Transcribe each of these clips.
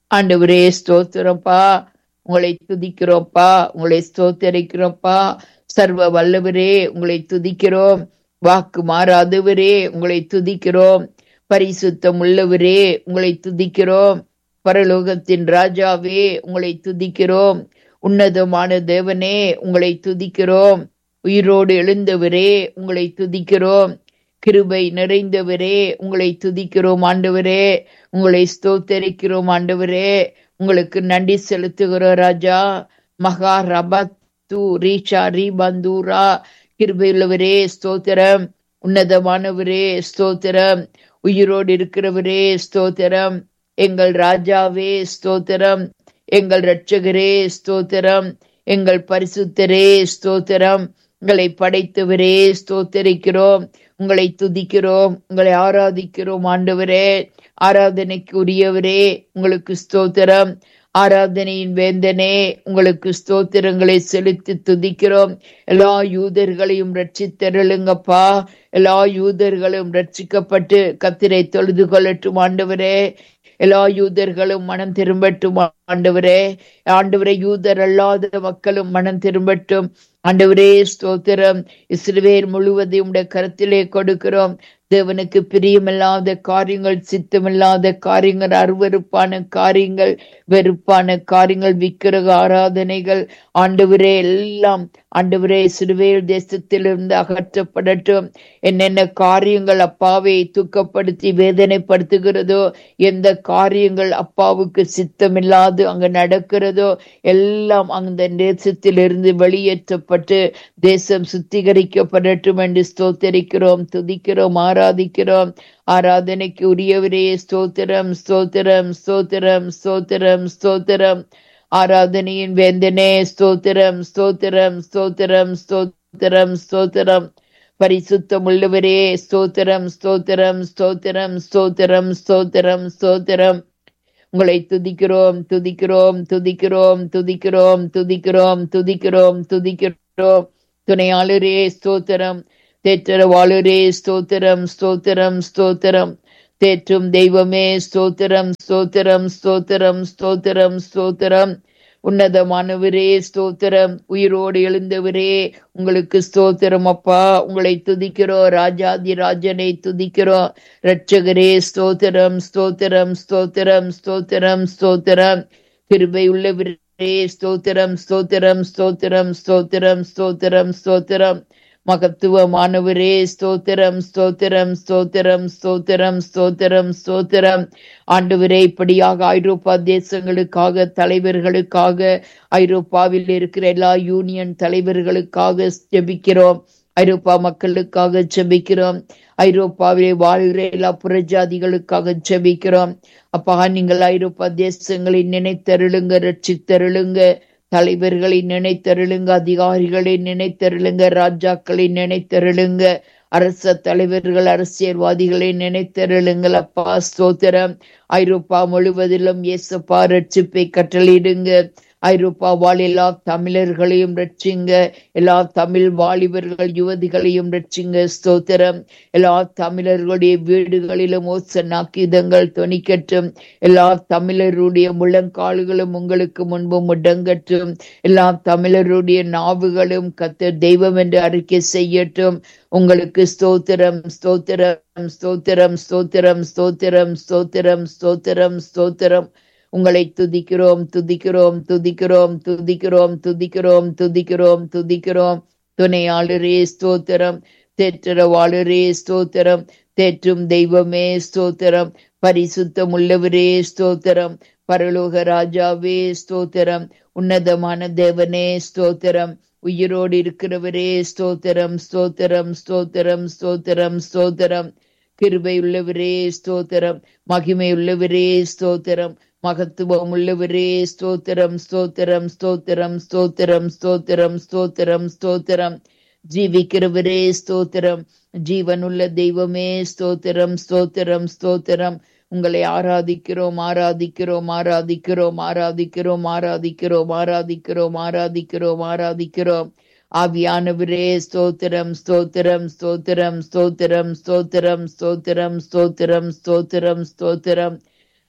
ஆண்டவரே ஸ்தோத்திரப்பா உங்களை துதிக்கிறோம்ப்பா உங்களை ஸ்தோத்தரிக்கிறோம்ப்பா சர்வ வல்லவரே உங்களை துதிக்கிறோம் வாக்கு மாறாதவரே உங்களை துதிக்கிறோம் பரிசுத்தம் உள்ளவரே உங்களை துதிக்கிறோம் பரலோகத்தின் ராஜாவே உங்களை துதிக்கிறோம் உன்னதமான தேவனே உங்களை துதிக்கிறோம் உயிரோடு எழுந்தவரே உங்களை துதிக்கிறோம் கிருபை நிறைந்தவரே உங்களை துதிக்கிறோம் ஆண்டவரே உங்களை ஸ்தோத்தரிக்கிறோம் ஆண்டவரே உங்களுக்கு நன்றி செலுத்துகிறோம் ராஜா மகா ரபத்து ரீஷா ரீபந்தூரா கிருபையுள்ளவரே ஸ்தோத்திரம் உன்னதமானவரே ஸ்தோத்திரம் உயிரோடு இருக்கிறவரே ஸ்தோத்திரம் எங்கள் ராஜாவே ஸ்தோத்திரம் எங்கள் இரட்சகரே ஸ்தோத்திரம் எங்கள் பரிசுத்தரே ஸ்தோத்திரம் உங்களை படைத்தவரே ஸ்தோத்தரிக்கிறோம் உங்களை துதிக்கிறோம் உங்களை ஆராதிக்கிறோம் ஆண்டவரே ஆராதனைக்கு உரியவரே உங்களுக்கு ஸ்தோத்திரம் ஆராதனையின் வேந்தனே உங்களுக்கு ஸ்தோத்திரங்களை செலுத்தி துதிக்கிறோம் எல்லா யூதர்களையும் ரட்சித்தருளுங்கப்பா எல்லா யூதர்களும் ரட்சிக்கப்பட்டு கத்திரை தொழுது கொள்ளட்டும் ஆண்டவரே எல்லா யூதர்களும் மனம் திரும்பட்டும் ஆண்டவரே ஆண்டவரே யூதர் அல்லாத மக்களும் மனம் திரும்பட்டும் ஆண்டவரே ஸ்தோத்திரம் இஸ்ரவேல் முழுவதையும் உடைய கருத்திலே கொடுக்கிறோம் தேவனுக்கு பிரியமில்லாத காரியங்கள் சித்தமில்லாத காரியங்கள் அருவருப்பான காரியங்கள் வெறுப்பான காரியங்கள் விக்கிரக ஆராதனைகள் ஆண்டவரே எல்லாம் ஆண்டவரே சிறுவேல் தேசத்திலிருந்து அகற்றப்படட்டும் என்னென்ன காரியங்கள் அப்பாவை தூக்கப்படுத்தி வேதனைப்படுத்துகிறதோ எந்த காரியங்கள் அப்பாவுக்கு சித்தமில்லாது அங்கு நடக்கிறதோ எல்லாம் அந்த தேசத்திலிருந்து வெளியேற்றப்பட்டு தேசம் சுத்திகரிக்கப்படட்டும் என்று ஸ்தோத்தரிக்கிறோம் துதிக்கிறோம் ஆராதிக்கிறோம் ஆராதனைக்கு உரியவரே ஸ்தோத்திரம் ஸ்தோத்திரம் ஸ்தோத்திரம் ஸ்தோத்திரம் ஸ்தோத்திரம் ஆராதனையின் வேந்தனே ஸ்தோத்திரம் ஸ்தோத்திரம் ஸ்தோத்திரம் ஸ்தோத்திரம் ஸ்தோத்திரம் பரிசுத்தம் உள்ளவரே ஸ்தோத்திரம் ஸ்தோத்திரம் ஸ்தோத்திரம் ஸ்தோத்திரம் ஸ்தோத்திரம் ஸ்தோத்திரம் உங்களை துதிக்கிறோம் துதிக்கிறோம் துதிக்கிறோம் துதிக்கிறோம் துதிக்கிறோம் துதிக்கிறோம் துதிக்கிறோம் துணையாளரே ஸ்தோத்திரம் தேற்றரவாளரே ஸ்தோத்திரம் ஸ்தோத்திரம் ஸ்தோத்திரம் தேற்றும் தெய்வமே ஸ்தோத்திரம் ஸ்தோத்திரம் ஸ்தோத்திரம் ஸ்தோத்திரம் ஸ்தோத்திரம் உன்னதமானவரே ஸ்தோத்திரம் உயிரோடு எழுந்தவரே உங்களுக்கு ஸ்தோத்திரம் அப்பா உங்களை துதிக்கிறோம் ராஜாதி ராஜனை துதிக்கிறோம் ரட்சகரே ஸ்தோத்திரம் ஸ்தோத்திரம் ஸ்தோத்திரம் ஸ்தோத்திரம் ஸ்தோத்திரம் கிருபை உள்ளவரே ஸ்தோத்திரம் ஸ்தோத்திரம் ஸ்தோத்திரம் ஸ்தோத்திரம் ஸ்தோத்திரம் ஸ்தோத்திரம் மகத்துவமானவரே ஸ்தோத்திரம் ஸ்தோத்திரம் ஸ்தோத்திரம் ஸ்தோத்திரம் ஸ்தோத்திரம் ஸ்தோத்திரம் ஆண்டவரே இப்படியாக ஐரோப்பா தேசங்களுக்காக தலைவர்களுக்காக ஐரோப்பாவில் இருக்கிற எல்லா யூனியன் தலைவர்களுக்காக ஜெபிக்கிறோம் ஐரோப்பா மக்களுக்காக ஜெபிக்கிறோம் ஐரோப்பாவிலே வாழ்கிற எல்லா புறஜாதிகளுக்காக ஜெபிக்கிறோம் அப்பா நீங்கள் ஐரோப்பா தேசங்களை நினைத்தருளுங்க ரட்சித்தருளுங்க தலைவர்களை நினைத்தருளுங்க அதிகாரிகளை நினைத்தருளுங்க ராஜாக்களை நினைத்தருளுங்க அரச தலைவர்கள் அரசியல்வாதிகளை நினைத்தருளுங்கள் அப்பா ஸ்தோத்திரம் ஐரோப்பா முழுவதிலும் இயேசப்பா ரட்சிப்பை கட்டளையிடுங்க ஐரோப்பா வாழ் எல்லா தமிழர்களையும் ரட்சிங்க எல்லா தமிழ் வாலிபர்கள் யுவதிகளையும் ரட்சிங்க ஸ்தோத்திரம் எல்லா தமிழர்களுடைய வீடுகளிலும் ஓசனாக்கிதங்கள் தொனிக்கட்டும் எல்லா தமிழருடைய முழங்கால்களும் உங்களுக்கு முன்பு முடங்கட்டும் எல்லா தமிழருடைய நாவுகளும் கத்த தெய்வம் என்று அறிக்கை செய்யட்டும் உங்களுக்கு ஸ்தோத்திரம் ஸ்தோத்திரம் ஸ்தோத்திரம் ஸ்தோத்திரம் ஸ்தோத்திரம் ஸ்தோத்திரம் ஸ்தோத்திரம் ஸ்தோத்திரம் உங்களை துதிக்கிறோம் துதிக்கிறோம் துதிக்கிறோம் துதிக்கிறோம் துதிக்கிறோம் துதிக்கிறோம் துதிக்கிறோம் துணையாளரே ஸ்தோத்திரம் தேற்றரவாளரே ஸ்தோத்திரம் தேற்றும் தெய்வமே ஸ்தோத்திரம் பரிசுத்தம் உள்ளவரே ஸ்தோத்திரம் பரலோக ராஜாவே ஸ்தோத்திரம் உன்னதமான தேவனே ஸ்தோத்திரம் உயிரோடு இருக்கிறவரே ஸ்தோத்திரம் ஸ்தோத்திரம் ஸ்தோத்திரம் ஸ்தோத்திரம் ஸ்தோத்திரம் கிருபை உள்ளவரே ஸ்தோத்திரம் மகிமை உள்ளவரே ஸ்தோத்திரம் மகத்துவம் உள்ளவரே ஸ்தோத்திரம் ஸ்தோத்திரம் ஸ்தோத்திரம் ஸ்தோத்திரம் ஸ்தோத்திரம் ஸ்தோத்திரம் ஸ்தோத்திரம் ஜீவிக்கிறவரே ஸ்தோத்திரம் ஜீவனுள்ள தெய்வமே ஸ்தோத்திரம் ஸ்தோத்திரம் ஸ்தோத்திரம் உங்களை ஆராதிக்கிறோம் ஆராதிக்கிறோம் ஆராதிக்கிறோம் ஆராதிக்கிறோம் ஆராதிக்கிறோம் ஆராதிக்கிறோம் ஆராதிக்கிறோம் ஆராதிக்கிறோம் ஆவியானவரே ஸ்தோத்திரம் ஸ்தோத்திரம் ஸ்தோத்திரம் ஸ்தோத்திரம் ஸ்தோத்திரம் ஸ்தோத்திரம் ஸ்தோத்திரம் ஸ்தோத்திரம் ஸ்தோத்திரம்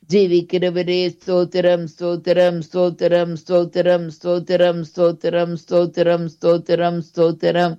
ஜீவிக்கிறவரே ஸ்தோத்திரம் ஸ்தோத்திரம் ஸ்தோத்திரம் ஸ்தோத்திரம் ஸ்தோத்திரம் ஸ்தோத்திரம் ஸ்தோத்திரம் ஸ்தோத்திரம் ஸ்தோத்திரம்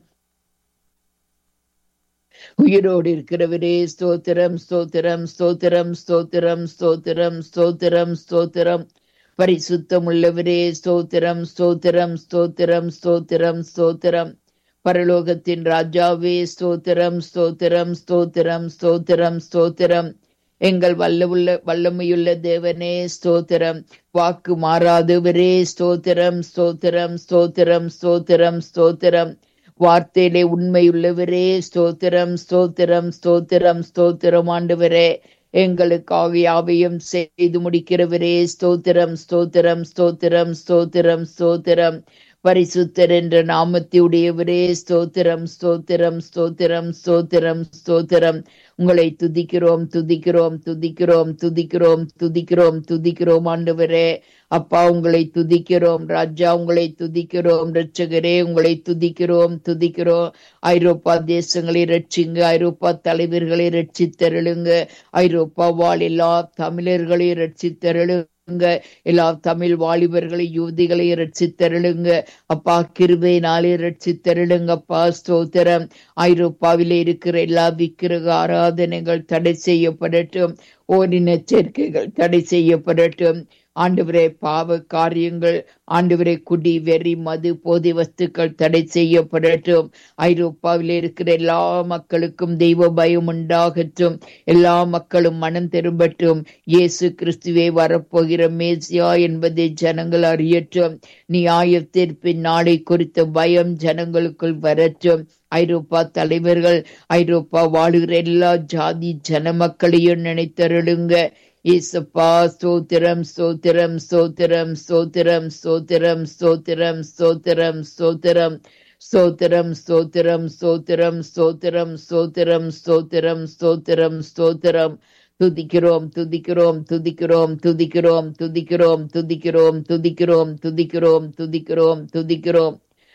உயிரோடு இருக்கிறவரே ஸ்தோத்திரம் ஸ்தோத்திரம் ஸ்தோத்திரம் ஸ்தோத்திரம் ஸ்தோத்திரம் ஸ்தோத்திரம் ஸ்தோத்திரம் பரிசுத்தம் உள்ளவரே ஸ்தோத்திரம் ஸ்தோத்திரம் ஸ்தோத்திரம் ஸ்தோத்திரம் ஸ்தோத்திரம் பரலோகத்தின் ராஜாவே ஸ்தோத்திரம் ஸ்தோத்திரம் ஸ்தோத்திரம் ஸ்தோத்திரம் ஸ்தோத்திரம் எங்கள் வல்லவுள்ள வல்லமையுள்ள தேவனே ஸ்தோத்திரம் வாக்கு மாறாதவரே ஸ்தோத்திரம் ஸ்தோத்திரம் ஸ்தோத்திரம் ஸ்தோத்திரம் ஸ்தோத்திரம் வார்த்தையிலே உண்மையுள்ளவரே ஸ்தோத்திரம் ஸ்தோத்திரம் ஸ்தோத்திரம் ஸ்தோத்திரம் ஆண்டவரே எங்களுக்காக யாவையும் செய்து முடிக்கிறவரே ஸ்தோத்திரம் ஸ்தோத்திரம் ஸ்தோத்திரம் ஸ்தோத்திரம் ஸ்தோத்திரம் பரிசுத்தர் என்ற நாமத்தையுடையவரே ஸ்தோத்திரம் ஸ்தோத்திரம் ஸ்தோத்திரம் ஸ்தோத்திரம் ஸ்தோத்திரம் உங்களை துதிக்கிறோம் துதிக்கிறோம் துதிக்கிறோம் துதிக்கிறோம் துதிக்கிறோம் துதிக்கிறோம் ஆண்டவரே அப்பா உங்களை துதிக்கிறோம் ராஜா உங்களை துதிக்கிறோம் ரட்சகரே உங்களை துதிக்கிறோம் துதிக்கிறோம் ஐரோப்பா தேசங்களை ரட்சிங்க ஐரோப்பா தலைவர்களை ரட்சித்தருளுங்க ஐரோப்பா வாழ் எல்லா தமிழர்களையும் ரட்சித்தருளுங்க எல்லா தமிழ் வாலிபர்களை யுவதிகளை ரட்சித்தருளுங்க அப்பா கிருபையினாலே ரட்சித்தருளுங்க அப்பா ஸ்தோத்திரம் ஐரோப்பாவிலே இருக்கிற எல்லா விக்கிரக ஆராதனைகள் தடை செய்யப்படட்டும் ஓரின சேர்க்கைகள் தடை செய்யப்படட்டும் ஆண்டவரே பாவ காரியங்கள் ஆண்டவரே குடி வெறி மது போதை வஸ்துக்கள் தடை செய்யப்படட்டும் ஐரோப்பாவில் இருக்கிற எல்லா மக்களுக்கும் தெய்வ பயம் உண்டாகட்டும் எல்லா மக்களும் மனம் திரும்பட்டும் இயேசு கிறிஸ்துவே வரப்போகிற மேசியா என்பதை ஜனங்கள் அறியட்டும் நியாய தீர்ப்பின் நாளை குறித்த பயம் ஜனங்களுக்குள் வரட்டும் ஐரோப்பா தலைவர்கள் ஐரோப்பா வாழுகிற எல்லா ஜாதி ஜன மக்களையும் நினைத்தருளுங்க ஏசப்பா ஸ்தோத்திரம் ஸ்தோத்திரம் ஸ்தோத்திரம் ஸ்தோத்திரம் ஸ்தோத்திரம் ஸ்தோத்திரம் ஸ்தோத்திரம் ஸ்தோத்திரம் ஸ்தோத்திரம் ஸ்தோத்திரம் ஸ்தோத்திரம் ஸ்தோத்திரம் ஸ்தோத்திரம் ஸ்தோத்திரம் ஸ்தோத்திரம் ஸ்தோத்திரம் துதிக்கிறோம் துதிக்கிறோம் துதிக்கிறோம் துதிக்கிறோம் துதிக்கிறோம் துதிக்கிறோம் துதிக்கிறோம் துதிக்கிறோம் துதிக்கிறோம் துதிக்கிறோம்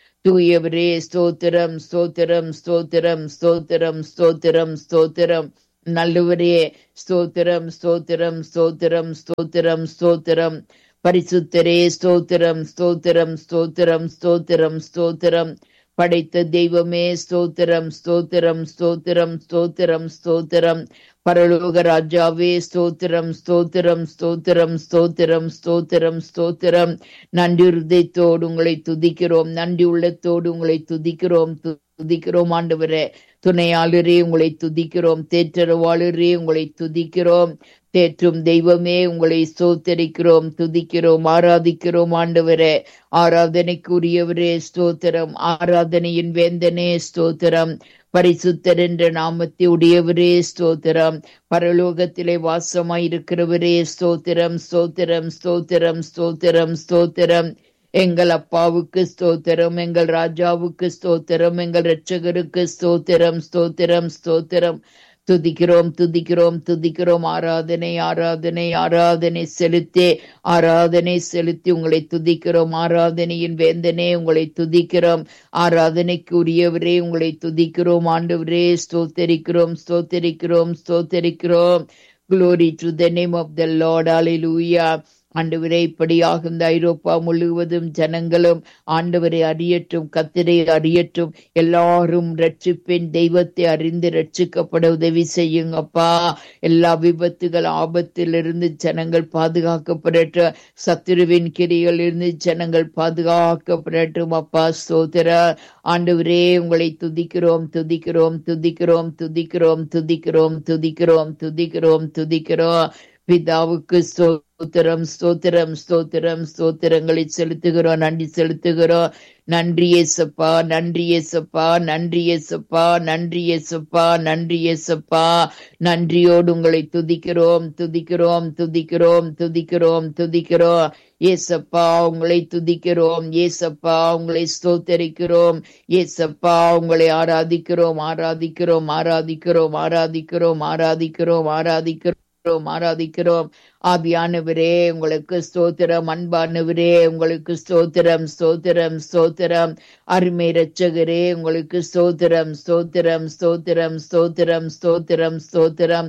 தூயவரே ஸ்தோத்திரம் ஸ்தோத்திரம் ஸ்தோத்திரம் ஸ்தோத்திரம் ஸ்தோத்திரம் ஸ்தோத்திரம் நல்லவரே ஸ்தோத்திரம் ஸ்தோத்திரம் ஸ்தோத்திரம் ஸ்தோத்திரம் ஸ்தோத்திரம் பரிசுத்தரே ஸ்தோத்திரம் ஸ்தோத்திரம் ஸ்தோத்திரம் ஸ்தோத்திரம் ஸ்தோத்திரம் படைத்த தெய்வமே ஸ்தோத்திரம் ஸ்தோத்திரம் ஸ்தோத்திரம் ஸ்தோத்திரம் ஸ்தோத்திரம் பரலோக ராஜாவே ஸ்தோத்திரம் ஸ்தோத்திரம் ஸ்தோத்திரம் ஸ்தோத்திரம் ஸ்தோத்திரம் ஸ்தோத்திரம் நன்றி ஹிருதயத்தோடு உங்களை துதிக்கிறோம் நன்றி உள்ளத்தோடு உங்களை துதிக்கிறோம் துதிக்கிறோம் ஆண்டவரே துணையாளரே உங்களை துதிக்கிறோம் தேற்றரவாளரே உங்களை துதிக்கிறோம் தேற்றும் தெய்வமே உங்களை ஸ்தோத்தரிக்கிறோம் துதிக்கிறோம் ஆராதிக்கிறோம் ஆண்டவரே ஆராதனைக்குரியவரே ஸ்தோத்திரம் ஆராதனையின் வேந்தனே ஸ்தோத்திரம் பரிசுத்தர் என்ற நாமத்தை உடையவரே ஸ்தோத்திரம் பரலோகத்திலே வாசமாய் இருக்கிறவரே ஸ்தோத்திரம் ஸ்தோத்திரம் ஸ்தோத்திரம் ஸ்தோத்திரம் ஸ்தோத்திரம் எங்கள் அப்பாவுக்கு ஸ்தோத்திரம் எங்கள் ராஜாவுக்கு ஸ்தோத்திரம் எங்கள் இரட்சகருக்கு ஸ்தோத்திரம் ஸ்தோத்திரம் ஸ்தோத்திரம் துதிக்கிறோம் துதிக்கிறோம் துதிக்கிறோம் ஆராதனை ஆராதனை ஆராதனை செலுத்தி ஆராதனை செலுத்தி உங்களை துதிக்கிறோம் ஆராதனையின் வேந்தனே உங்களை துதிக்கிறோம் ஆராதனைக்கு உரியவரே உங்களை துதிக்கிறோம் ஆண்டவரே ஸ்தோத்தரிக்கிறோம் ஸ்தோத்தரிக்கிறோம் ஸ்தோத்தரிக்கிறோம் Glory to the name of the Lord. Hallelujah. ஆண்டவரே இப்படியாக இந்த ஐரோப்பா முழுவதும் ஜனங்களும் ஆண்டவரை அறியட்டும் கத்திரை அறியட்டும் எல்லாரும் ரட்சிப்பின் தெய்வத்தை அறிந்து ரட்சிக்கப்பட உதவி செய்யுங்கப்பா எல்லா விபத்துகள் ஆபத்திலிருந்து ஜனங்கள் பாதுகாக்கப்படட்டும் சத்துருவின் கிரிகளிலிருந்து ஜனங்கள் பாதுகாக்கப்படட்டும் அப்பா சோதர ஆண்டவரே உங்களை துதிக்கிறோம் துதிக்கிறோம் துதிக்கிறோம் துதிக்கிறோம் துதிக்கிறோம் துதிக்கிறோம் துதிக்கிறோம் துதிக்கிறோம் பிதாவுக்கு ஸ்தோத்திரம் ஸ்தோத்திரம் ஸ்தோத்திரம் ஸ்தோத்திரங்களை செலுத்துகிறோம் நன்றி செலுத்துகிறோம் நன்றி ஏசப்பா நன்றி ஏசப்பா நன்றி ஏசப்பா நன்றி ஏசப்பா நன்றி ஏசப்பா நன்றியோடு உங்களை துதிக்கிறோம் துதிக்கிறோம் துதிக்கிறோம் துதிக்கிறோம் துதிக்கிறோம் ஏசப்பா உங்களை துதிக்கிறோம் ஏசப்பா உங்களை ஸ்தோத்தரிக்கிறோம் ஏசப்பா உங்களை ஆராதிக்கிறோம் ஆராதிக்கிறோம் ஆராதிக்கிறோம் ஆராதிக்கிறோம் ஆராதிக்கிறோம் ஆராதிக்கிறோம் ஆராதிக்கிறோம் ஆராதிக்கிறோம் ஆவியானவரே உங்களுக்கு ஸ்தோத்திரம் அன்பானவரே உங்களுக்கு ஸ்தோத்திரம் ஸ்தோத்திரம் ஸ்தோத்திரம் அருமை ரட்சகரே உங்களுக்கு ஸ்தோத்திரம் ஸ்தோத்திரம் ஸ்தோத்திரம் ஸ்தோத்திரம் ஸ்தோத்திரம் ஸ்தோத்திரம்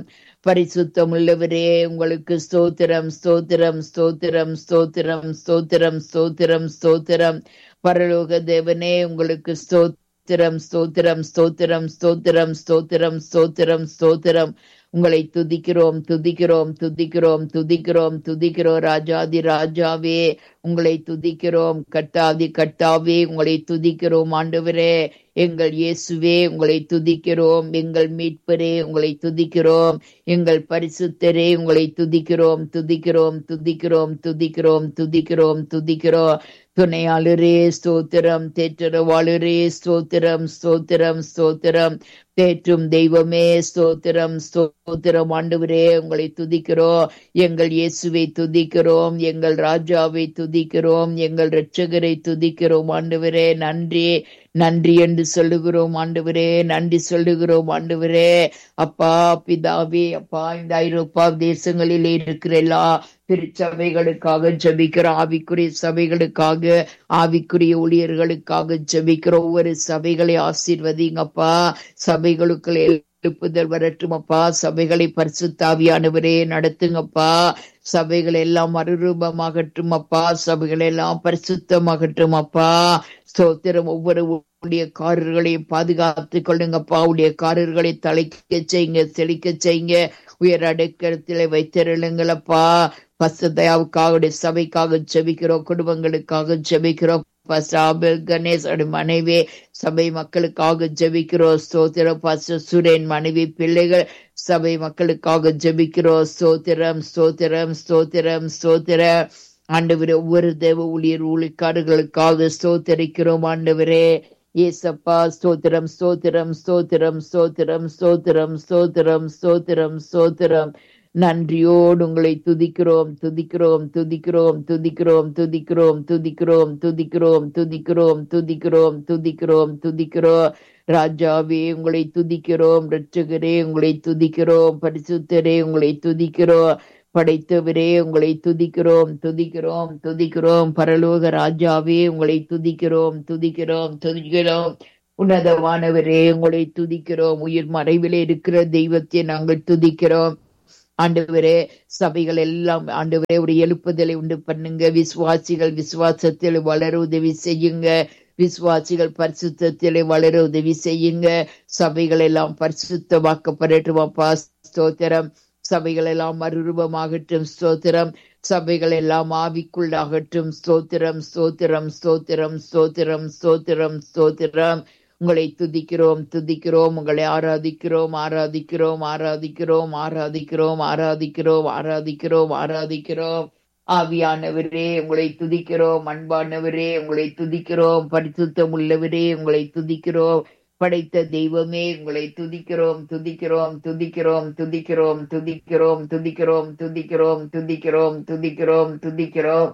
பரிசுத்தம் உள்ளவரே உங்களுக்கு ஸ்தோத்திரம் ஸ்தோத்திரம் ஸ்தோத்திரம் ஸ்தோத்திரம் ஸ்தோத்திரம் ஸ்தோத்திரம் ஸ்தோத்திரம் பரலோக தேவனே உங்களுக்கு ஸ்தோத்திரம் ஸ்தோத்திரம் ஸ்தோத்திரம் ஸ்தோத்திரம் ஸ்தோத்திரம் ஸ்தோத்திரம் ஸ்தோத்திரம் உங்களை துதிக்கிறோம் துதிக்கிறோம் துதிக்கிறோம் துதிக்கிறோம் துதிக்கிறோம் ராஜாதி ராஜாவே உங்களை துதிக்கிறோம் கட்டாதி கட்டாவே உங்களை துதிக்கிறோம் ஆண்டவரே எங்கள் இயேசுவே உங்களை துதிக்கிறோம் எங்கள் மீட்பரே உங்களை துதிக்கிறோம் எங்கள் பரிசுத்தரே உங்களை துதிக்கிறோம் துதிக்கிறோம் துதிக்கிறோம் துதிக்கிறோம் துதிக்கிறோம் துதிக்கிறோம் துணையாளரே ஸ்தோத்திரம் தேற்றரவாளரே ஸ்தோத்திரம் ஸ்தோத்திரம் ஸ்தோத்திரம் தேற்றும் தெய்வமே ஸ்தோத்திரம் ஸ்தோத்திரம் ஆண்டவரே உங்களை துதிக்கிறோம் எங்கள் இயேசுவை துதிக்கிறோம் எங்கள் ராஜாவை துதிக்கிறோம் எங்கள் இரட்சகரை துதிக்கிறோம் ஆண்டவரே நன்றி நன்றி என்று சொல்லுகிறோம் ஆண்டவரே நன்றி சொல்லுகிறோம் ஆண்டவரே அப்பா பிதாவே அப்பா இந்த ஐரோப்பா தேசங்களில் இருக்கிற எல்லா திருச்சபைகளுக்காக ஜபிக்கிற ஆவிக்குரிய சபைகளுக்காக ஆவிக்குரிய ஊழியர்களுக்காக ஜபிக்கிற ஒவ்வொரு சபைகளை ஆசீர்வதிங்கப்பா சபைகளுக்குள்ள எழுப்புதல் வரட்டும் அப்பா சபைகளை பரிசுத்தாவியானவரே நடத்துங்கப்பா சபைகள் எல்லாம் மறுரூபமாகட்டும் அப்பா சபைகள் எல்லாம் பரிசுத்தமாகட்டும் அப்பா ஸ்தோத்திரம் ஒவ்வொரு ஊழியக்காரர்களையும் பாதுகாத்து கொள்ளுங்கப்பா ஊழியக்காரர்களை தலைக்க செய்யுங்க செழிக்க செய்யுங்க உயர் அடைக்கலத்தில வைத்திருளுங்களப்பா பசுதயாவுக்காக சபைக்காக ஜெபிக்கிறோம் குடும்பங்களுக்காக ஜெபிக்கிறோம் பசாபில் கணேஷ் மனைவி சபை மக்களுக்காக ஜெபிக்கிறோம் ஸ்தோத்திரம் பச சுரேன் மனைவி பிள்ளைகள் சபை மக்களுக்காக ஜெபிக்கிறோம் ஸ்தோத்திரம் ஸ்தோத்திரம் ஸ்தோத்திரம் ஸ்தோத்திரம் ஆண்டவரே ஒவ்வொரு தேவ ஊழியர் ஊழிக்காரர்களுக்காக ஸ்தோத்தரிக்கிறோம் ஆண்டவரே ஏசப்பா ஸ்தோத்திரம் ஸ்தோத்திரம் ஸ்தோத்திரம் ஸ்தோத்திரம் ஸ்தோத்திரம் ஸ்தோத்திரம் ஸ்தோத்திரம் ஸ்தோத்திரம் நன்றியோடு உங்களை துதிக்கிறோம் துதிக்கிறோம் துதிக்கிறோம் துதிக்கிறோம் துதிக்கிறோம் துதிக்கிறோம் துதிக்கிறோம் துதிக்கிறோம் துதிக்கிறோம் துதிக்கிறோம் துதிக்கிறோம் ராஜாவே உங்களை துதிக்கிறோம் ரட்சகரே உங்களை துதிக்கிறோம் பரிசுத்தரே உங்களை துதிக்கிறோம் படைத்தவரே உங்களை துதிக்கிறோம் துதிக்கிறோம் துதிக்கிறோம் பரலோக ராஜாவே உங்களை துதிக்கிறோம் துதிக்கிறோம் துதிக்கிறோம் உன்னதமானவரே உங்களை துதிக்கிறோம் உயிர் மறைவிலே இருக்கிற தெய்வத்தை நாங்கள் துதிக்கிறோம் ஆண்டவரே சபைகள் எல்லாம் ஆண்டவரே ஒரு எழுப்புதலை உண்டு பண்ணுங்க விசுவாசிகள் விசுவாசத்தில் வளர உதவி செய்யுங்க விசுவாசிகள் பரிசுத்தத்திலே வளர உதவி செய்யுங்க சபைகள் எல்லாம் பரிசுத்தமாக்கப்படட்டும் அப்பா ஸ்தோத்திரம் சபைகள் எல்லாம் மறுரூபமாகட்டும் ஸ்தோத்திரம் சபைகள் எல்லாம் ஆவிக்குள்ளாகட்டும் ஸ்தோத்திரம் ஸ்தோத்திரம் ஸ்தோத்திரம் ஸ்தோத்திரம் ஸ்தோத்திரம் ஸ்தோத்திரம் உங்களை துதிக்கிறோம் துதிக்கிறோம் உங்களை ஆராதிக்கிறோம் ஆராதிக்கிறோம் ஆராதிக்கிறோம் ஆராதிக்கிறோம் ஆராதிக்கிறோம் ஆராதிக்கிறோம் ஆராதிக்கிறோம் ஆவியானவரே உங்களை துதிக்கிறோம் அன்பானவரே உங்களை துதிக்கிறோம் பரிசுத்தம் உள்ளவரே உங்களை துதிக்கிறோம் படைத்த தெய்வமே உங்களை துதிக்கிறோம் துதிக்கிறோம் துதிக்கிறோம் துதிக்கிறோம் துதிக்கிறோம் துதிக்கிறோம் துதிக்கிறோம் துதிக்கிறோம் துதிக்கிறோம் துதிக்கிறோம்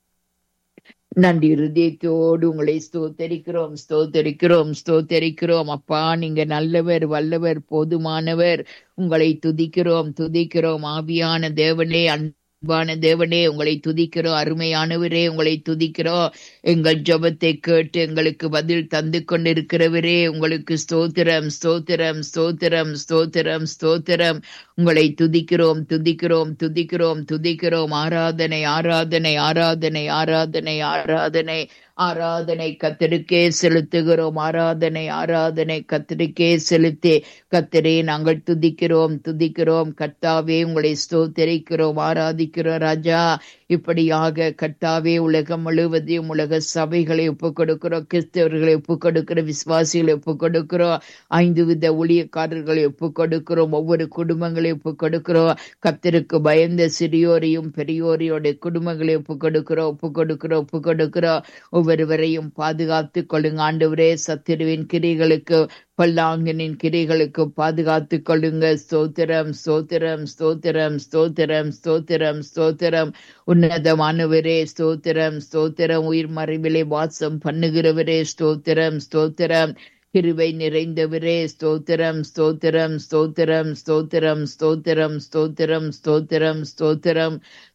நன்றி ஹிருதயத்தோடு உங்களை ஸ்தோத்தரிக்கிறோம் ஸ்தோத்தரிக்கிறோம் ஸ்தோத்தரிக்கிறோம் அப்பா நீங்க நல்லவர் வல்லவர் போதுமானவர் உங்களை துதிக்கிறோம் துதிக்கிறோம் ஆவியான தேவனே அன்பான தேவனே உங்களை துதிக்கிறோம் அருமையானவரே உங்களை துதிக்கிறோம் எங்கள் ஜபத்தை கேட்டு எங்களுக்கு பதில் தந்து கொண்டிருக்கிறவரே உங்களுக்கு ஸ்தோத்திரம் ஸ்தோத்திரம் ஸ்தோத்திரம் ஸ்தோத்திரம் ஸ்தோத்திரம் உங்களை துதிக்கிறோம் துதிக்கிறோம் துதிக்கிறோம் துதிக்கிறோம் ஆராதனை ஆராதனை ஆராதனை ஆராதனை ஆராதனை ஆராதனை கத்திரிக்கே செலுத்துகிறோம் ஆராதனை ஆராதனை கத்திரிக்கே செலுத்தி கத்திரே நாங்கள் துதிக்கிறோம் துதிக்கிறோம் கர்த்தாவே உங்களை ஸ்தோத்தரிக்கிறோம் ஆராதிக்கிறோம் ராஜா இப்படியாக கர்த்தாவே உலகம் முழுவதையும் உலக சபைகளை ஒப்புக் கொடுக்கிறோம் கிறிஸ்தவர்களை ஒப்புக் கொடுக்கிற விசுவாசிகளை ஒப்புக் கொடுக்கிறோம் ஐந்து வித ஊழியக்காரர்களை ஒப்புக் கொடுக்கிறோம் ஒவ்வொரு குடும்பங்களை ஒப்புக் கொடுக்கிறோம் கத்திற்கு பயந்த சிறியோரையும் பெரியோரையோட குடும்பங்களை ஒப்புக் கொடுக்கிறோம் ஒப்புக் கொடுக்கிறோம் ஒப்புக் கொடுக்கிறோம் ஒவ்வொருவரையும் பாதுகாத்து கொள்ளுங்க ஆண்டவரே சத்திருவின் கிரிகளுக்கு பல்லாங்கனின் கிரிகளுக்கு பாதுகாத்து கொள்ளுங்க ஸ்தோத்திரம் ஸ்தோத்திரம் ஸ்தோத்திரம் ஸ்தோத்திரம் ஸ்தோத்திரம் ஸ்தோத்திரம் உன்னதமானவரே ஸ்தோத்திரம் ஸ்தோத்திரம் உயிர் மறைவிலே வாசம் பண்ணுகிறவரே ஸ்தோத்திரம் ஸ்தோத்திரம் கிருவை நிறைந்தவரே ஸ்தோத்திரம் ஸ்தோத்திரம் ஸ்தோத்திரம் ஸ்தோத்திரம் ஸ்தோத்திரம் ஸ்தோத்திரம் ஸ்தோத்திரம் ஸ்தோத்திரம்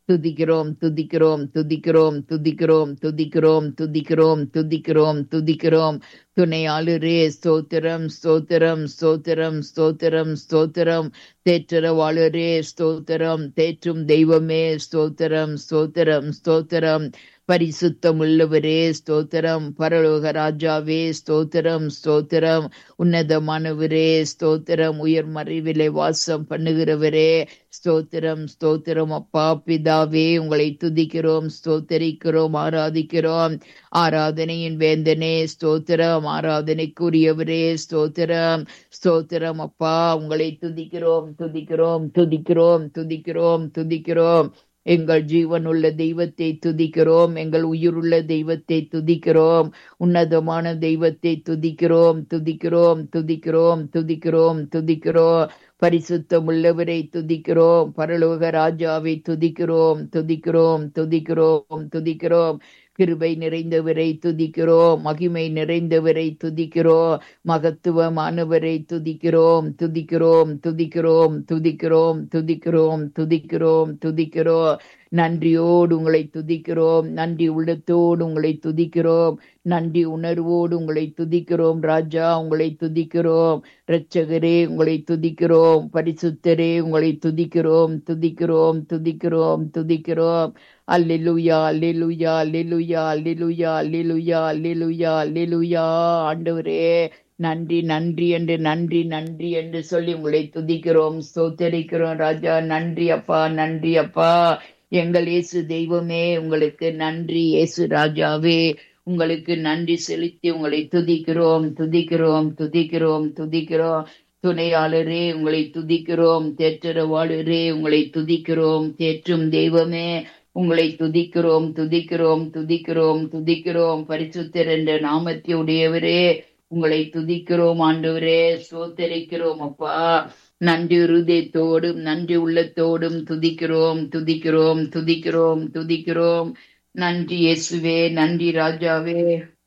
துதிக்கிறோம் துதிக்கிறோம் துதிக்கிறோம் துதிக்கிறோம் துதிக்கிறோம் துதிக்கிறோம் துதிக்கிறோம் துதிக்கிறோம் துணையாளுரே ஸ்தோத்திரம் ஸ்தோத்திரம் ஸ்தோத்திரம் ஸ்தோத்திரம் ஸ்தோத்திரம் தேற்றரவாளுரே ஸ்தோத்திரம் தேற்றும் தெய்வமே ஸ்தோத்திரம் ஸ்தோத்திரம் ஸ்தோத்திரம் பரிசுத்தம் உள்ளவரே ஸ்தோத்திரம் பரலோக ராஜாவே ஸ்தோத்திரம் ஸ்தோத்திரம் உன்னதமானவரே ஸ்தோத்திரம் உயர் மறைவிலை வாசம் பண்ணுகிறவரே ஸ்தோத்திரம் ஸ்தோத்திரம் அப்பா பிதாவே உங்களை துதிக்கிறோம் ஸ்தோத்தரிக்கிறோம் ஆராதிக்கிறோம் ஆராதனையின் வேந்தனே ஸ்தோத்திரம் ஆராதனைக்குரியவரே ஸ்தோத்திரம் ஸ்தோத்திரம் அப்பா உங்களை துதிக்கிறோம் துதிக்கிறோம் துதிக்கிறோம் துதிக்கிறோம் துதிக்கிறோம் எங்கள் ஜீவனுள்ள தெய்வத்தை துதிக்கிறோம் எங்கள் உயிருள்ள தெய்வத்தை துதிக்கிறோம் உன்னதமான தெய்வத்தை துதிக்கிறோம் துதிக்கிறோம் துதிக்கிறோம் துதிக்கிறோம் துதிக்கிறோம் பரிசுத்தம் உள்ளவரை துதிக்கிறோம் பரலோக ராஜாவை துதிக்கிறோம் துதிக்கிறோம் துதிக்கிறோம் துதிக்கிறோம் கிருபை நிறைந்தவரை துதிக்கிறோம் மகிமை நிறைந்தவரை துதிக்கிறோம் மகத்துவமானவரை துதிக்கிறோம் துதிக்கிறோம் துதிக்கிறோம் துதிக்கிறோம் துதிக்கிறோம் துதிக்கிறோம் துதிக்கிறோம் நன்றியோடு உங்களை துதிக்கிறோம் நன்றி உள்ளத்தோடு உங்களை துதிக்கிறோம் நன்றி உணர்வோடு உங்களை துதிக்கிறோம் ராஜா உங்களை துதிக்கிறோம் இரட்சகரே உங்களை துதிக்கிறோம் பரிசுத்தரே உங்களை துதிக்கிறோம் துதிக்கிறோம் துதிக்கிறோம் துதிக்கிறோம் அல்லேலூயா அல்லேலூயா அல்லேலூயா அல்லேலூயா அல்லேலூயா அல்லேலூயா அல்லேலூயா ஆண்டவரே நன்றி நன்றி என்று நன்றி நன்றி என்று சொல்லி உங்களை துதிக்கிறோம் ஸ்தோத்தரிக்கிறோம் ராஜா நன்றி அப்பா நன்றி அப்பா எங்கள் இயேசு தெய்வமே உங்களுக்கு நன்றி இயேசு ராஜாவே உங்களுக்கு நன்றி செலுத்தி உங்களை துதிக்கிறோம் துதிக்கிறோம் துதிக்கிறோம் துதிக்கிறோம் துணையாளரே உங்களை துதிக்கிறோம் தேற்றரவாளரே உங்களை துதிக்கிறோம் தேற்றும் தெய்வமே உங்களை துதிக்கிறோம் துதிக்கிறோம் துதிக்கிறோம் துதிக்கிறோம் பரிசுத்தர் என்ற நாமத்தை உடையவரே உங்களை துதிக்கிறோம் ஆண்டவரே சோத்தரிக்கிறோம் அப்பா நன்றி இருதயத்தோடும் நன்றி உள்ளத்தோடும் துதிக்கிறோம் துதிக்கிறோம் துதிக்கிறோம் துதிக்கிறோம் நன்றி இயேசுவே நன்றி ராஜாவே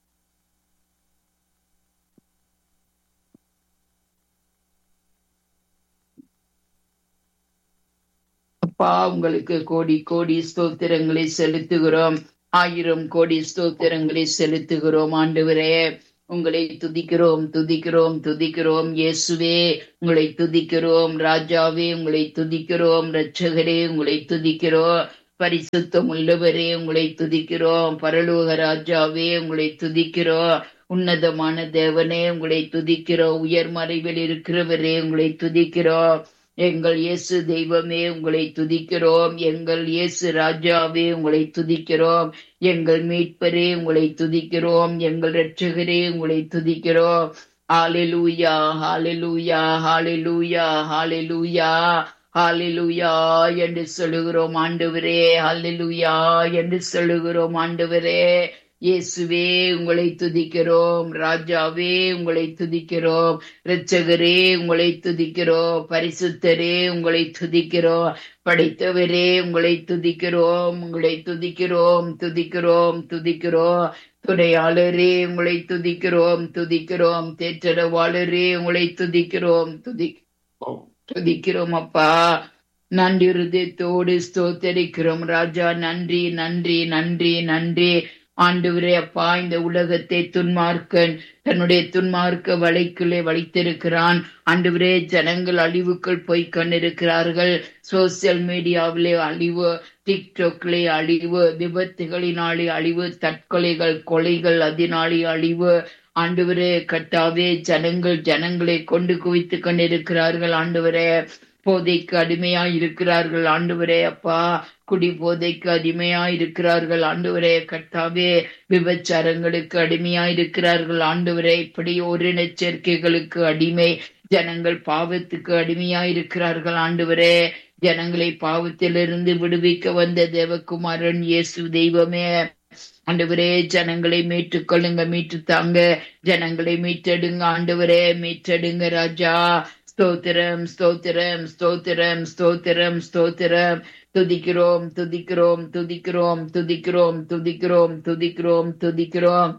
அப்பா உங்களுக்கு கோடி கோடி ஸ்தோத்திரங்களை செலுத்துகிறோம் ஆயிரம் கோடி ஸ்தோத்திரங்களை செலுத்துகிறோம் ஆண்டவரே உங்களை துதிக்கிறோம் துதிக்கிறோம் துதிக்கிறோம் இயேசுவே உங்களை துதிக்கிறோம் ராஜாவே உங்களை துதிக்கிறோம் இரட்சகரே உங்களை துதிக்கிறோம் பரிசுத்தம் உள்ளவரே உங்களை துதிக்கிறோம் பரலோக ராஜாவே உங்களை துதிக்கிறோம் உன்னதமான தேவனே உங்களை துதிக்கிறோம் உயர் மறைவில் இருக்கிறவரே உங்களை துதிக்கிறோம் எங்கள் இயேசு தெய்வமே உங்களை துதிக்கிறோம் எங்கள் இயேசு ராஜாவே உங்களை துதிக்கிறோம் எங்கள் மீட்பரே உங்களை துதிக்கிறோம் எங்கள் இரட்சகரே உங்களை துதிக்கிறோம் ஹalleluya ஹalleluya ஹalleluya ஹalleluya ஹalleluya என்று சொல்லுகிறோம் ஆண்டவரே ஹalleluya என்று சொல்லுகிறோம் ஆண்டவரே இயேசுவே உங்களை துதிக்கிறோம் ராஜாவே உங்களை துதிக்கிறோம் இரட்சகரே உங்களை துதிக்கிறோம் பரிசுத்தரே உங்களை துதிக்கிறோம் படைத்தவரே உங்களை துதிக்கிறோம் உங்களை துதிக்கிறோம் துதிக்கிறோம் துதிக்கிறோம் துணையாளரே உங்களை துதிக்கிறோம் துதிக்கிறோம் தேற்றரவாளரே உங்களை துதிக்கிறோம் துதி துதிக்கிறோம் அப்பா நன்றி ஹிருதயத்தோடு ஸ்தோத்தரிக்கிறோம் ராஜா நன்றி நன்றி நன்றி நன்றி ஆண்டவரே அப்பா இந்த உலகத்தை துன்மார்க்கன் தன்னுடைய துன்மார்க்க வலைக்குள்ளே வளைத்திருக்கிறான் ஆண்டவரே ஜனங்கள் அழிவுக்குள் போய் கொண்டிருக்கிறார்கள் சோசியல் மீடியாவிலே அழிவு டிக்டாக்லே அழிவு விபத்துகளினாலே அழிவு தற்கொலைகள் கொலைகள் அதனாலே அழிவு ஆண்டவரே கட்டாவே ஜனங்கள் ஜனங்களை கொண்டு குவித்து கொண்டிருக்கிறார்கள் ஆண்டவரே போதைக்கு அடிமையா இருக்கிறார்கள் ஆண்டவரே அப்பா குடி போதைக்கு அடிமையா இருக்கிறார்கள் ஆண்டவரே கர்த்தாவே விபச்சாரங்களுக்கு அடிமையா இருக்கிறார்கள் ஆண்டவரே இப்படி ஒரு எச்சரிக்கைகளுக்கு அடிமை ஜனங்கள் பாவத்துக்கு அடிமையா இருக்கிறார்கள் ஆண்டவரே ஜனங்களை பாவத்திலிருந்து விடுவிக்க வந்த தேவகுமாரன் இயேசு தெய்வமே ஆண்டவரே ஜனங்களை மீட்டுக் கொள்ளுங்க மீட்டு தாங்க ஜனங்களை மீட்டெடுங்க ஆண்டவரே மீட்டெடுங்க ராஜா ஸ்தோத்திரம் ஸ்தோத்திரம் ஸ்தோத்திரம் ஸ்தோத்திரம் ஸ்தோத்திரம் துதிக்கிறோம் துதிக்கிறோம் துதிக்கிறோம் துதிக்கிறோம் துதிக்கிறோம் துதிக்கிறோம் துதிக்கிறோம்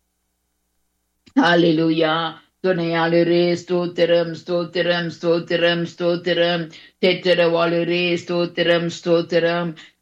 ஹalleluya துணையாளரே ஸ்தோத்திரம் ஸ்தோத்திரம் ஸ்தோத்திரம் ஸ்தோத்திரம் தெற்றரவாளரே ஸ்தோத்திரம் ஸ்தோத்திரம்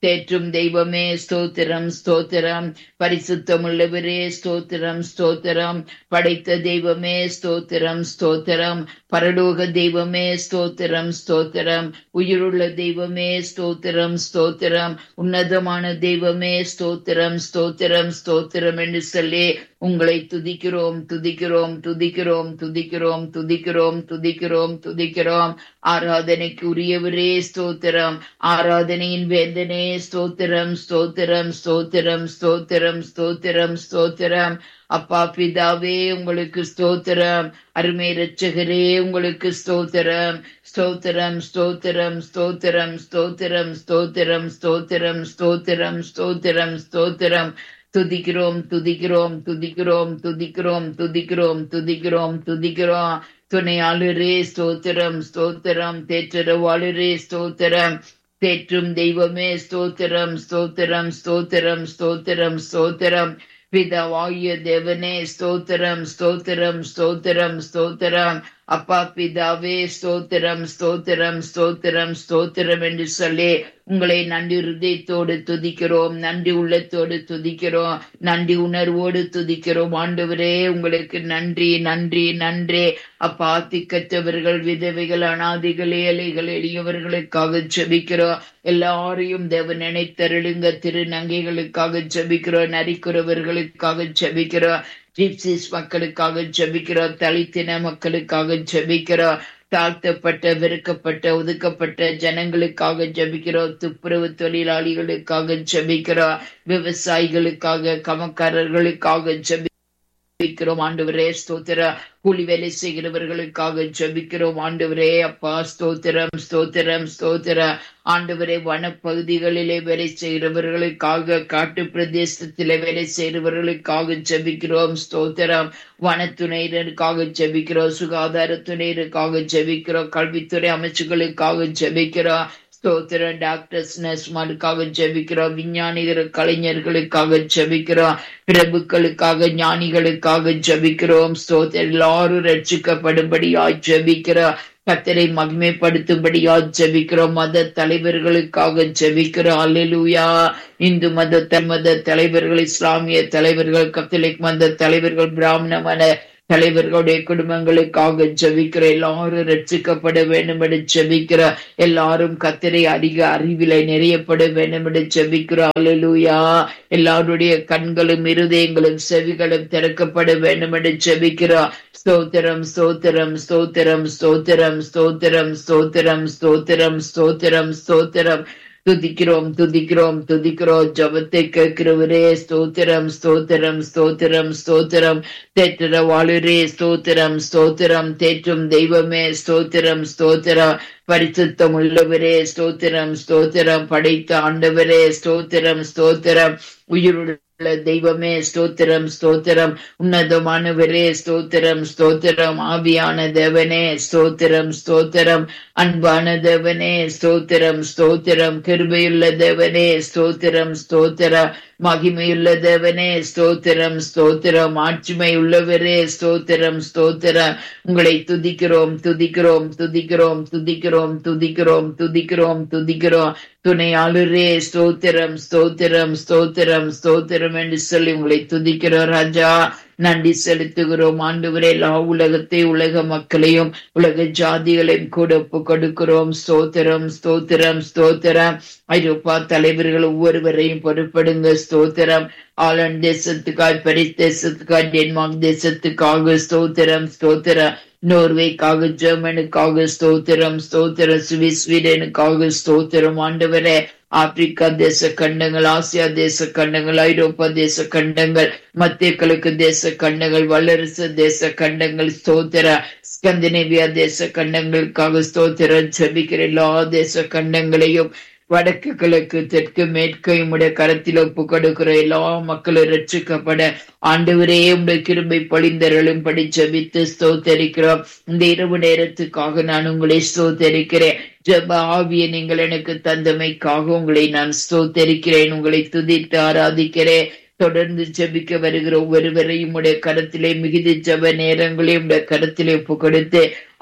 தேற்றும் தெய்வமே ஸ்தோத்திரம் ஸ்தோத்திரம் பரிசுத்தமுள்ளவரே ஸ்தோத்திரம் ஸ்தோத்திரம் படைத்த தெய்வமே ஸ்தோத்திரம் ஸ்தோத்திரம் பரலோக தெய்வமே ஸ்தோத்திரம் ஸ்தோத்திரம் உயிருள்ள தெய்வமே ஸ்தோத்திரம் ஸ்தோத்திரம் உன்னதமான தெய்வமே ஸ்தோத்திரம் ஸ்தோத்திரம் ஸ்தோத்திரம் என்று சொல்லி உங்களை துதிக்கிறோம் துதிக்கிறோம் துதிக்கிறோம் துதிக்கிறோம் துதிக்கிறோம் துதிக்கிறோம் துதிக்கிறோம் ஆராதனைக்கு உரியவரே ஸ்தோத்திரம் ஆராதனையின் வேந்தனே ஸ்தோத்திரம் ஸ்தோத்திரம் ஸ்தோத்திரம் ஸ்தோத்திரம் ஸ்தோத்திரம் ஸ்தோத்திரம் அப்பா பிதாவே உங்களுக்கு ஸ்தோத்திரம் அருமை ரட்சகரே உங்களுக்கு ஸ்தோத்திரம் ஸ்தோத்திரம் ஸ்தோத்திரம் ஸ்தோத்திரம் ஸ்தோத்திரம் ஸ்தோத்திரம் ஸ்தோத்திரம் ஸ்தோத்திரம் ஸ்தோத்திரம் ஸ்தோத்திரம் துதிக்கிறோம் துதிக்கிறோம் துதிக்கிறோம் துதிக்கிறோம் துதிக்கிறோம் துதிக்கிறோம் துதிக்கிறோம் துணையாளுரே ஸ்தோத்திரம் ஸ்தோத்திரம் தேற்றரவாளுரே ஸ்தோத்திரம் தேற்றும் தெய்வமே ஸ்தோத்திரம் ஸ்தோத்திரம் ஸ்தோத்திரம் ஸ்தோத்திரம் ஸ்தோத்திரம் பிதாவாகிய தேவனே ஸ்தோத்திரம் ஸ்தோத்திரம் ஸ்தோத்திரம் ஸ்தோத்திரம் அப்பா பிதாவே ஸ்தோத்திரம் ஸ்தோத்திரம் ஸ்தோத்திரம் ஸ்தோத்திரம் என்று சொல்லி உங்களை நன்றி ஹிருதயத்தோடு துதிக்கிறோம் நன்றி உள்ளத்தோடு துதிக்கிறோம் நன்றி உணர்வோடு துதிக்கிறோம் ஆண்டவரே உங்களுக்கு நன்றி நன்றி நன்றி அப்பா திக்கற்றவர்கள் விதவைகள் அனாதிகள் ஏழைகள் எளியவர்களுக்காக ஜெபிக்கிறோம் எல்லாரையும் தேவன் நினைத்தருளுங்க திருநங்கைகளுக்காக ஜெபிக்கிறோம் நரிக்குறவர்களுக்காக ஜெபிக்கிறோம் ஜிப்சிஸ் மக்களுக்காக ஜெபிக்கிறோம் தலித்தின மக்களுக்காக ஜெபிக்கிறோம் தாழ்த்தப்பட்ட வெறுக்கப்பட்ட ஒதுக்கப்பட்ட ஜனங்களுக்காக ஜெபிக்கிறோம் துப்புரவு தொழிலாளிகளுக்காக ஜெபிக்கிறோம் விவசாயிகளுக்காக கமக்காரர்களுக்காக ஜெபி ஜெபிக்கிறோம் ஆண்டவரே ஸ்தோத்திர கூலி வேலை செய்கிறவர்களுக்காக ஜெபிக்கிறோம் ஆண்டவரே அப்பா ஸ்தோத்திரம் ஸ்தோத்திரம் ஸ்தோத்திர ஆண்டவரே வனப்பகுதிகளிலே வேலை செய்கிறவர்களுக்காக காட்டு பிரதேசத்திலே வேலை செய்கிறவர்களுக்காக ஜெபிக்கிறோம் ஸ்தோத்திரம் வனத்துறையினருக்காக ஜெபிக்கிறோம் சுகாதாரத்துறையினருக்காக ஜெபிக்கிறோம் கல்வித்துறை அமைச்சுகளுக்காக ஜெபிக்கிறோம் ஸ்தோத்திரம் டாக்டர்ஸ் நர்ஸ்மாருக்காக ஜெபிக்கிறோம் விஞ்ஞானிகள் கலைஞர்களுக்காக ஜெபிக்கிறோம் பிரபுக்களுக்காக ஞானிகளுக்காக ஜெபிக்கிறோம் ஸ்தோத்திரம் எல்லாரும் ரட்சிக்கப்படும்படியாய் ஜெபிக்கிறோம் கத்தரை மகிமைப்படுத்தும்படியா ஜெபிக்கிறோம் மத தலைவர்களுக்காக ஜெபிக்கிறோம் அல்லேலூயா இந்து மத மத தலைவர்கள் இஸ்லாமிய தலைவர்கள் கத்தலிக் மத தலைவர்கள் பிராமண மத தலைவர்களுடைய குடும்பங்களுக்காக ஜெபிக்கிற எல்லாரும் ரட்சிக்கப்பட வேண்டும் என்று ஜெபிக்கிற எல்லாரும் கத்திரை அதிக அறிவிலை நிறையப்பட வேண்டும் என்று ஜெபிக்கிறோம் அல்லேலூயா எல்லாருடைய கண்களும் இருதயங்களும் செவிகளும் திறக்கப்பட வேண்டும் என்று ஜெபிக்கிறோம் ஸ்தோத்திரம் ஸ்தோத்திரம் ஸ்தோத்திரம் ஸ்தோத்திரம் ஸ்தோத்திரம் ஸ்தோத்திரம் ஸ்தோத்திரம் ஸ்தோத்திரம் ஸ்தோத்திரம் துதிக்கிறோம் துதிக்கிறோம் துதிக்கிறோம் ஜபத்தை கேட்கிறவரே ஸ்தோத்திரம் ஸ்தோத்திரம் ஸ்தோத்திரம் ஸ்தோத்திரம் தேற்ற வாழுரே ஸ்தோத்திரம் ஸ்தோத்திரம் தேற்றும் தெய்வமே ஸ்தோத்திரம் ஸ்தோத்திரம் பரிசுத்தம் உள்ளவரே ஸ்தோத்திரம் ஸ்தோத்திரம் படைத்த ஆண்டவரே ஸ்தோத்திரம் ஸ்தோத்திரம் உயிருள்ள தெய்வமே ஸ்தோத்திரம் ஸ்தோத்திரம் உன்னதமானவரே ஸ்தோத்திரம் ஸ்தோத்திரம் ஆவியான தேவனே ஸ்தோத்திரம் ஸ்தோத்திரம் அன்பான தேவனே ஸ்தோத்திரம் ஸ்தோத்திரம் கிருபையுள்ள தேவனே ஸ்தோத்திரம் ஸ்தோத்திரம் மகிமையுள்ள தேவனே ஸ்தோத்திரம் ஸ்தோத்திரம் ஆட்சிமை உள்ளவரே ஸ்தோத்திரம் ஸ்தோத்திரம் உங்களை துதிக்கிறோம் துதிக்கிறோம் துதிக்கிறோம் துதிக்கிறோம் துதிக்கிறோம் துதிக்கிறோம் துதிக்கிறோம் துணையாளுரே ஸ்தோத்திரம் ஸ்தோத்திரம் ஸ்தோத்திரம் ஸ்தோத்திரம் என்று சொல்லி உங்களை துதிக்கிறோம் ராஜா நன்றி செலுத்துகிறோம் ஆண்டவரே எல்லா உலகத்தை உலக மக்களையும் உலக ஜாதிகளையும் கூட ஒப்பு கொடுக்கிறோம் ஸ்தோத்திரம் ஸ்தோத்திரம் ஸ்தோத்திரம் ஐரோப்பா தலைவர்கள் ஒவ்வொருவரையும் பொறுப்படுங்க ஸ்தோத்திரம் ஆலண்ட் தேசத்துக்காய் பரிஸ் தேசத்துக்காய் டென்மார்க் தேசத்துக்காக ஸ்தோத்திரம் ஸ்தோத்திரம் நோர்வேக்காக ஜெர்மனுக்காக ஸ்தோத்திரம் ஸ்தோத்திரம் சுவிஸ் ஸ்வீடனுக்காக ஸ்தோத்திரம் ஆண்டவரே ஆப்பிரிக்கா தேச கண்டங்கள் ஆசியா தேச கண்டங்கள் ஐரோப்பா தேச கண்டங்கள் மத்திய கிழக்கு தேச கண்டங்கள் வல்லரசு தேச கண்டங்கள் ஸ்தோத்திர ஸ்கந்தினேவியா தேச கண்டங்களுக்காக ஸ்தோத்திரம் ஜபிக்கிற எல்லா தேச கண்டங்களையும் வடக்கு கிழக்கு தெற்கு மேற்கு உடைய கரத்தில் ஒப்பு கொடுக்கிற எல்லா மக்களும் ரட்சிக்கப்பட ஆண்டவரே உடைய கிருபை பொழிந்தருளும் படி ஜபித்து ஸ்தோத்தரிக்கிறோம் இந்த இரவு நேரத்துக்காக நான் உங்களை ஸ்தோத்தரிக்கிறேன் ஜப ஆவிய நீங்கள் எனக்கு தந்தமைக்காக உங்களை நான் ஸ்தோத்தரிக்கிறேன் உங்களை துதித்து ஆராதிக்கிறேன் தொடர்ந்து ஜபிக்க வருகிற ஒவ்வொருவரையும் உடைய கரத்திலே மிகுதி ஜப நேரங்களையும் உடைய கரத்திலே ஒப்பு கொடுத்து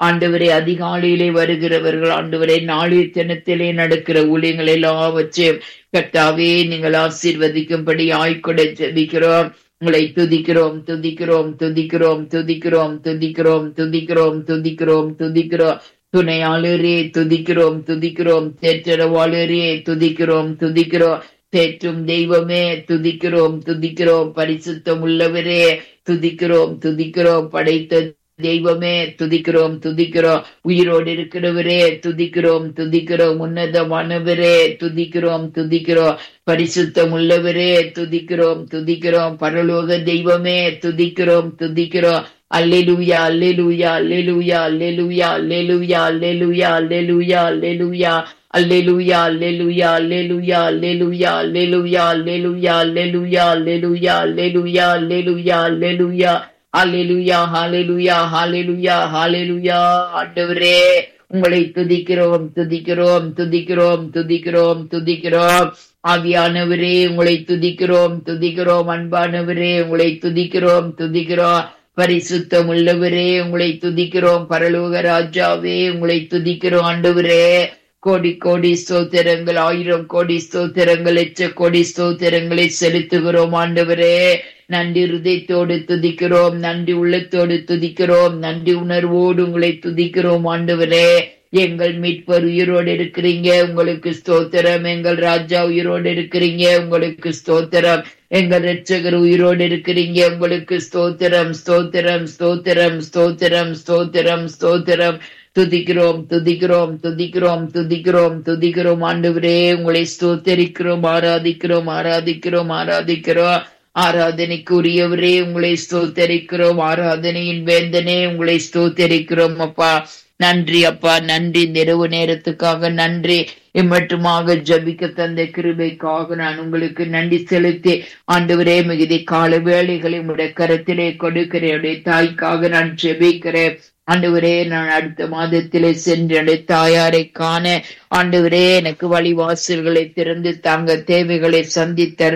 ஆண்டவரே அதிகாலையிலே வருகிறவர்கள் ஆண்டவரே நாளில் தினத்திலே நடக்கிற ஊழியங்கள் எல்லாவற்றையும் கர்த்தாவே நீங்கள் ஆசீர்வதிக்கும்படி ஆய்கொடை ஜெபிக்கிறோம் உங்களை துதிக்கிறோம் துதிக்கிறோம் துதிக்கிறோம் துதிக்கிறோம் துதிக்கிறோம் துதிக்கிறோம் துதிக்கிறோம் துதிக்கிறோம் துணையாளரே துதிக்கிறோம் துதிக்கிறோம் தேற்றரவாளரே துதிக்கிறோம் துதிக்கிறோம் தேற்றும் தெய்வமே துதிக்கிறோம் துதிக்கிறோம் பரிசுத்தம் உள்ளவரே துதிக்கிறோம் துதிக்கிறோம் படைத்த தெய்வமே துதிக்கிறோம் துதிக்கிறோம் உயிரோடு இருக்கிறவரே துதிக்கிறோம் துதிக்கிறோம் உன்னதமானவரே துதிக்கிறோம் துதிக்கிறோம் பரிசுத்தம் உள்ளவரே துதிக்கிறோம் துதிக்கிறோம் பரலோக தெய்வமே துதிக்கிறோம் துதிக்கிறோம் அல்லேலூயா அல்லேலூயா அல்லேலூயா அல்லேலூயா அல்லேலூயா அல்லேலூயா அல்லேலூயா அல்லேலூயா அல்லேலூயா அல்லேலூயா அல்லேலூயா அல்லேலூயா அல்லேலூயா அல்லேலூயா அல்லேலூயா அல்லேலூயா அல்லேலூயா அல்லேலூயா அல்லேலூயா ஹalleluya ஹalleluya ஹalleluya ஹalleluya ஆண்டவரே உங்களை துதிக்கிறோம் துதிக்கிறோம் துதிக்கிறோம் துதிக்கிறோம் துதிக்கிறோம் ஆவியானவரே உங்களை துதிக்கிறோம் துதிக்கிறோம் அன்பானவரே உங்களை துதிக்கிறோம் துதிக்கிறோம் பரிசுத்தம் உள்ளவரே உங்களை துதிக்கிறோம் பரலோக ராஜாவே உங்களை துதிக்கிறோம் ஆண்டவரே கோடி கோடி ஸ்தோத்திரங்கள் ஆயிரம் கோடி ஸ்தோத்திரங்கள் எச்ச கோடி ஸ்தோத்திரங்களை செலுத்துகிறோம் ஆண்டவரே நன்றி ஹிருதயத்தோடு துதிக்கிறோம் நன்றி உள்ளத்தோடு துதிக்கிறோம் நன்றி உணர்வோடு உங்களை துதிக்கிறோம் ஆண்டவரே எங்கள் மீட்பர் உயிரோடு இருக்கிறீங்க உங்களுக்கு ஸ்தோத்திரம் எங்கள் ராஜா உயிரோடு இருக்கிறீங்க உங்களுக்கு ஸ்தோத்திரம் எங்கள் ரட்சகர் உயிரோடு இருக்கிறீங்க உங்களுக்கு ஸ்தோத்திரம் ஸ்தோத்திரம் ஸ்தோத்திரம் ஸ்தோத்திரம் ஸ்தோத்திரம் ஸ்தோத்திரம் துதிக்கிறோம் துதிக்கிறோம் துதிக்கிறோம் துதிக்கிறோம் துதிக்கிறோம் ஆண்டவரே உங்களை ஸ்தோத்தரிக்கிறோம் ஆராதிக்கிறோம் ஆராதிக்கிறோம் ஆராதிக்கிறோம் ஆராதனைக்கு உரியவரே உங்களை ஸ்தோத்தரிக்கிறோம் ஆராதனையின் வேந்தனே உங்களை ஸ்தோத்தரிக்கிறோம் அப்பா நன்றி அப்பா நன்றி இந்த இரவு நேரத்துக்காக நன்றி இம்மட்டுமாக ஜபிக்க தந்த கிருபைக்காக நான் உங்களுக்கு நன்றி செலுத்தி ஆண்டவரே மிகுதி கால வேலைகளை உடைய கரத்திலே கொடுக்கிறேன் உடைய தாய்க்காக நான் ஜெபிக்கிறேன் ஆண்டவரே நான் அடுத்த மாதத்திலே சென்று தாயாரை காண ஆண்டவரே எனக்கு வழிவாசல்களை திறந்து தாங்க தேவைகளை சந்தித்தர்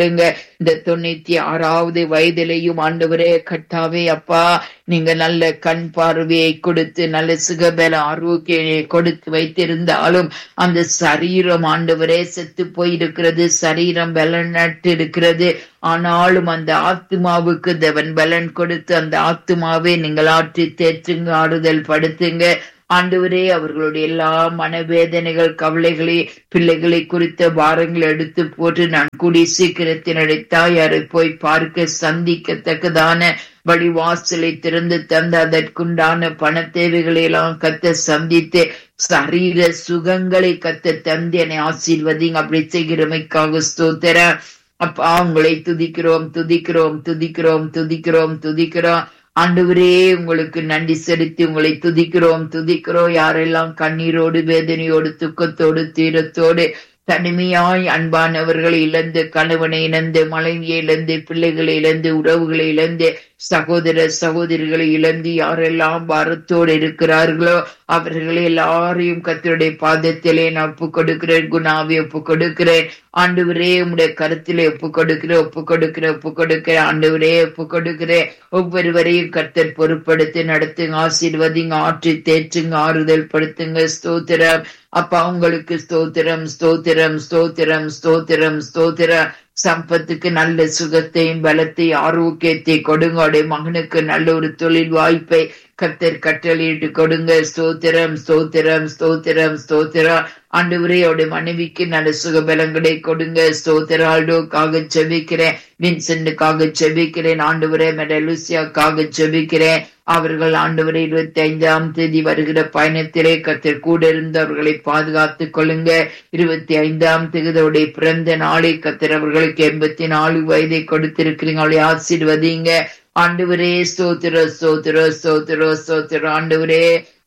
இந்த தொண்ணூத்தி ஆறாவது வயதிலையும் ஆண்டவரே கட்டாவே அப்பா நீங்க நல்ல கண் பார்வையை கொடுத்து நல்ல சுகபல ஆரோக்கியை கொடுத்து வைத்திருந்தாலும் அந்த சரீரம் ஆண்டவரே செத்து போயிருக்கிறது சரீரம் பலன் நட்டு இருக்கிறது ஆனாலும் அந்த ஆத்மாவுக்கு தேவன் பலன் கொடுத்து அந்த ஆத்மாவை நீங்கள் ஆற்றி தேற்றுங்க ஆறுதல் படுத்துங்க ஆண்டவரே அவர்களுடைய எல்லா மனவேதனைகள் கவலைகளை பிள்ளைகளை குறித்த பாரங்களை எடுத்து போட்டு நான் கூடி சீக்கிரத்தினுடைய தாயாரை போய் பார்க்க சந்திக்கத்தக்கதான வழிவாசலை திறந்து தந்து அதற்குண்டான பண தேவைகளை எல்லாம் கத்த சந்தித்து சரீர சுகங்களை கத்த தந்து என்னை ஆசீர்வதிங்க அப்படி செய்கிறமைக்காக ஸ்தோத்திர அப்பா உங்களை துதிக்கிறோம் துதிக்கிறோம் துதிக்கிறோம் துதிக்கிறோம் துதிக்கிறோம் ஆண்டவரே உங்களுக்கு நன்றி செலுத்தி உங்களை துதிக்கிறோம் துதிக்கிறோம் யாரெல்லாம் கண்ணீரோடு வேதனையோடு துக்கத்தோடு தீரத்தோடு தனிமையாய் அன்பானவர்களை இழந்து கணவனை இழந்து மனைவியை இழந்து பிள்ளைகளை இழந்து உறவுகளை இழந்து சகோதர சகோதரிகளை இழந்து யாரெல்லாம் பாரத்தோடு இருக்கிறார்களோ அவர்களை எல்லாரையும் கத்தருடைய பாதத்திலே நான் ஒப்பு கொடுக்கிறேன் குணாவை ஒப்பு கொடுக்கிறேன் ஆண்டவரே உடைய கருத்திலே ஒப்பு கொடுக்கிறேன் ஒப்பு கொடுக்கிறேன் ஒப்பு கொடுக்கிறேன் ஆண்டவரே ஒப்பு கொடுக்கிறேன் ஒவ்வொருவரையும் கர்த்தர் பொறுப்படுத்தி நடத்துங்க ஆசீர்வதிங்க ஆற்றி தேற்றுங்க ஆறுதல் படுத்துங்க ஸ்தோத்திரம் அப்பா உங்களுக்கு ஸ்தோத்திரம் ஸ்தோத்திரம் ஸ்தோத்திரம் ஸ்தோத்திரம் ஸ்தோத்திரம் சம்பத்துக்கு நல்ல சுகத்தையும் பலத்தையும் ஆரோக்கியத்தை கொடுங்க உடைய மகனுக்கு நல்ல ஒரு தொழில் வாய்ப்பை கத்தர் கட்டளையிட்டு கொடுங்க ஸ்தோத்திரம் ஸ்தோத்திரம் ஸ்தோத்திரம் ஸ்தோத்திரம் ஆண்டவரே அவருடைய மனைவிக்கு நல்ல சுகபலங்களை கொடுங்க ஸ்தோத்திர ஆல்டோக்காக செபிக்கிறேன் வின்சென்டுக்காக செபிக்கிறேன் ஆண்டவரே மெடலுசியாக்காக செபிக்கிறேன் அவர்கள் ஆண்டவரை இருபத்தி ஐந்தாம் தேதி வருகிற பயணத்திலே கத்தர் கூட இருந்து அவர்களை பாதுகாத்துக் கொள்ளுங்க இருபத்தி ஐந்தாம் தேதியுடைய பிறந்த நாளை கத்தர் அவர்களுக்கு எண்பத்தி நாலு வயதை கொடுத்திருக்கிறீங்க அவளை ஆசீர்வதிங்க ஆண்டவரே ஸ்தோத்திர ஸ்தோத்திர ஸ்தோத்திர ஸ்தோத்திர ஆண்டவரே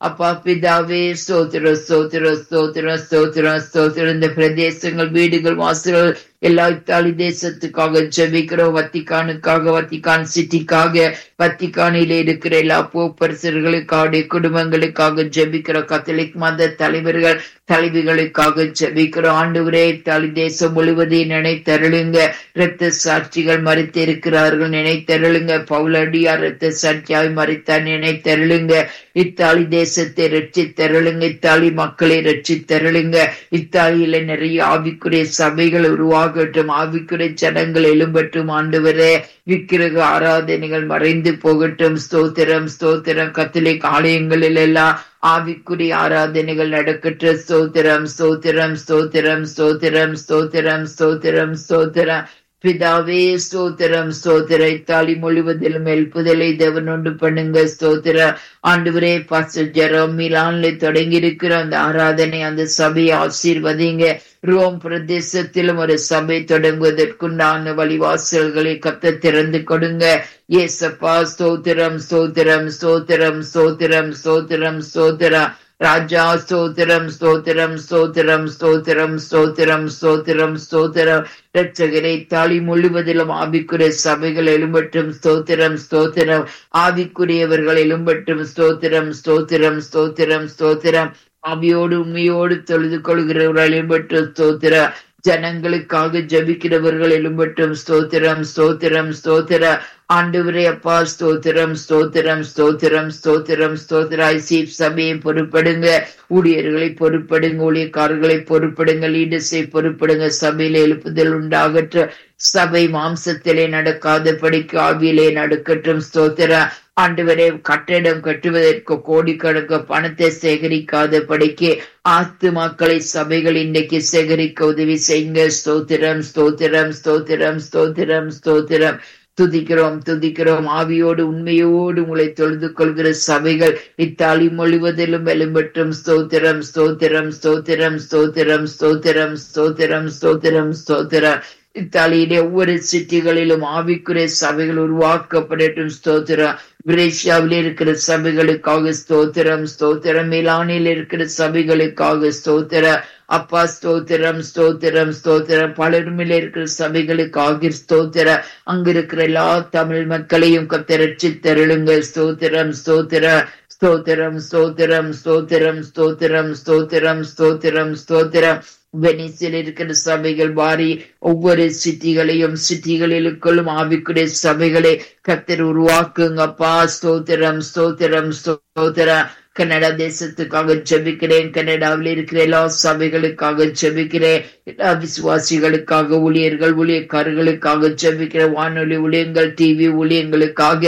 அப்பா பிதாவே ஸ்தோத்திர ஸ்தோத்திர ஸ்தோத்திர ஸ்தோத்திர ஸ்தோத்திர இந்த பிரதேசங்கள் வீடுகள் வாசல்கள் எல்லா இத்தாலி தேசத்துக்காக ஜெபிக்கிறோம் வத்திக்கானுக்காக வத்திக்கான் சிட்டிக்காக வத்திக்கானிலே இருக்கிற எல்லா போப்பரசர்களுக்காக குடும்பங்களுக்காக ஜெபிக்கிறோம் கத்தலிக் மத தலைவர்கள் தலைவிகளுக்காக ஜெபிக்கிறோம் ஆண்டவரே இத்தாலி தேசம் முழுவதையும் நினைத்தருளுங்க இரத்த சாட்சிகள் மறித்து இருக்கிறார்கள் நினைத்தருளுங்க பவுலடியார் இரத்த சாட்சியாய் மறித்தார் நினைத்தருளுங்க இத்தாலி தேசத்தை ரட்சித்தருளுங்க இத்தாலி மக்களை ரட்சித்தருளுங்க இத்தாலியில நிறைய ஆவிக்குரிய சபைகள் உருவாகட்டும் ஆவிக்குரிய ஜனங்கள் எழும்பட்டும் ஆண்டவரே விக்கிரக ஆராதனைகள் மறைந்து போகட்டும் ஸ்தோத்திரம் ஸ்தோத்திரம் கத்தலிக் ஆலயங்களில் எல்லாம் ஆவிக்குரிய ஆராதனைகள் நடக்கட்டும் ஸ்தோத்திரம் ஸ்தோத்திரம் ஸ்தோத்திரம் ஸ்தோத்திரம் ஸ்தோத்திரம் ஸ்தோத்திரம் ஸ்தோத்திரம் பிதாவே ஸ்தோத்திரம் ஸ்தோத்திர இத்தாலி முழுவதிலும் எழுப்புதலை தேவன் உண்டு பண்ணுங்க ஸ்தோத்திர ஆண்டவரே பாஸ்டர் ஜெரோம் மிலான்ல தொடங்கி இருக்கிற அந்த ஆராதனை அந்த சபையை ஆசீர்வதிங்க ரோம் பிரதேசத்திலும் ஒரு சபை தொடங்குவதற்குண்டான வழிவாசல்களை கத்த திறந்து கொடுங்க ஏசப்பா ஸ்தோத்திரம் ஸ்தோத்திரம் ஸ்தோத்திரம் ஸ்தோத்திரம் ஸ்தோத்திரம் ஸ்தோத்திரம் ராஜா ஸ்தோத்திரம் ஸ்தோத்திரம் ஸ்தோத்திரம் ஸ்தோத்திரம் ஸ்தோத்திரம் ஸ்தோத்திரம் ஸ்தோத்திரம் ரட்சகரை தாலி முழுவதிலும் ஆவிக்குரிய சபைகள் எழும்பட்டும் ஸ்தோத்திரம் ஸ்தோத்திரம் ஆவிக்குரியவர்கள் எழும்பட்டும் ஸ்தோத்திரம் ஸ்தோத்திரம் ஸ்தோத்திரம் ஸ்தோத்திரம் ஆவியோடு உண்மையோடு தொழுது கொள்கிறவர்கள் எழும்பட்டும் ஸ்தோத்திர ஜனங்களுக்காக ஜபிக்கிறவர்கள் எழும்பட்டும் ஸ்தோத்திரம் ஸ்தோத்திரம் ஸ்தோத்திர ஆண்டவரே அப்பா ஸ்தோத்திரம் ஸ்தோத்திரம் ஸ்தோத்திரம் ஸ்தோத்திரம் ஸ்தோத்திர ஐசீப் சபையை பொறுப்படுங்க ஊழியர்களை பொறுப்படுங்க ஊழியக்காரர்களை பொறுப்படுங்க லீடர்ஸை பொறுப்படுங்க சபையில எழுப்புதல் உண்டாகற்ற சபை மாம்சத்திலே நடக்காதபடிக்கு ஆவியிலே நடக்கட்டும் ஸ்தோத்திர ஆண்டவரே கட்டிடம் கட்டுவதற்கு கோடிக்கணக்கு பணத்தை சேகரிக்காத படிக்கு ஆத்துமாக்களை சபைகள் இன்னைக்கு சேகரிக்க உதவி செய்யுங்க ஸ்தோத்திரம் ஸ்தோத்திரம் ஸ்தோத்திரம் ஸ்தோத்திரம் ஸ்தோத்திரம் துதிக்கிறோம் துதிக்கிறோம் ஆவியோடு உண்மையோடு உங்களை தொழுது கொள்கிற சபைகள் இத்தாலி முழுவதிலும் வெளிப்பட்டும் ஸ்தோத்திரம் ஸ்தோத்திரம் ஸ்தோத்திரம் ஸ்தோத்திரம் ஸ்தோத்திரம் ஸ்தோத்திரம் ஸ்தோத்திரம் ஸ்தோத்திரம் இத்தாலியிலே ஒவ்வொரு சிட்டிகளிலும் ஆவிக்குரிய சபைகள் உருவாக்கப்படட்டும் ஸ்தோத்திரம் பிரேஷியாவில் இருக்கிற சபைகளுக்காக ஸ்தோத்திரம் ஸ்தோத்திரம் மிலானில் இருக்கிற சபைகளுக்காக ஸ்தோத்திர அப்பா ஸ்தோத்திரம் ஸ்தோத்திரம் ஸ்தோத்திரம் பலருமில் இருக்கிற சபைகளுக்காக ஸ்தோத்திர அங்க இருக்கிற எல்லா தமிழ் மக்களையும் கத்தரட்சி தருளுங்க ஸ்தோத்திரம் ஸ்தோத்திர ஸ்தோத்திரம் ஸ்தோத்திரம் ஸ்தோத்திரம் ஸ்தோத்திரம் ஸ்தோத்திரம் ஸ்தோத்திரம் ஸ்தோத்திரம் வெனிஸில் இருக்கிற சபைகள் வாரி ஒவ்வொரு சிட்டிகளையும் சிட்டிகளிலுக்குள்ளும் ஆவிக்குரிய சபைகளை கத்தர் உருவாக்குங்கப்பா ஸ்தோத்திரம் ஸ்தோத்திரம் ஸ்தோத்திரம் கனடா தேசத்துக்காக ஜெபிக்கிறேன் கனடாவில் இருக்கிற எல்லா சபைகளுக்காக ஜெபிக்கிறேன் எல்லா விசுவாசிகளுக்காக ஊழியர்கள் ஊழியக்காரர்களுக்காக ஜெபிக்கிற வானொலி ஊழியங்கள் டிவி ஊழியங்களுக்காக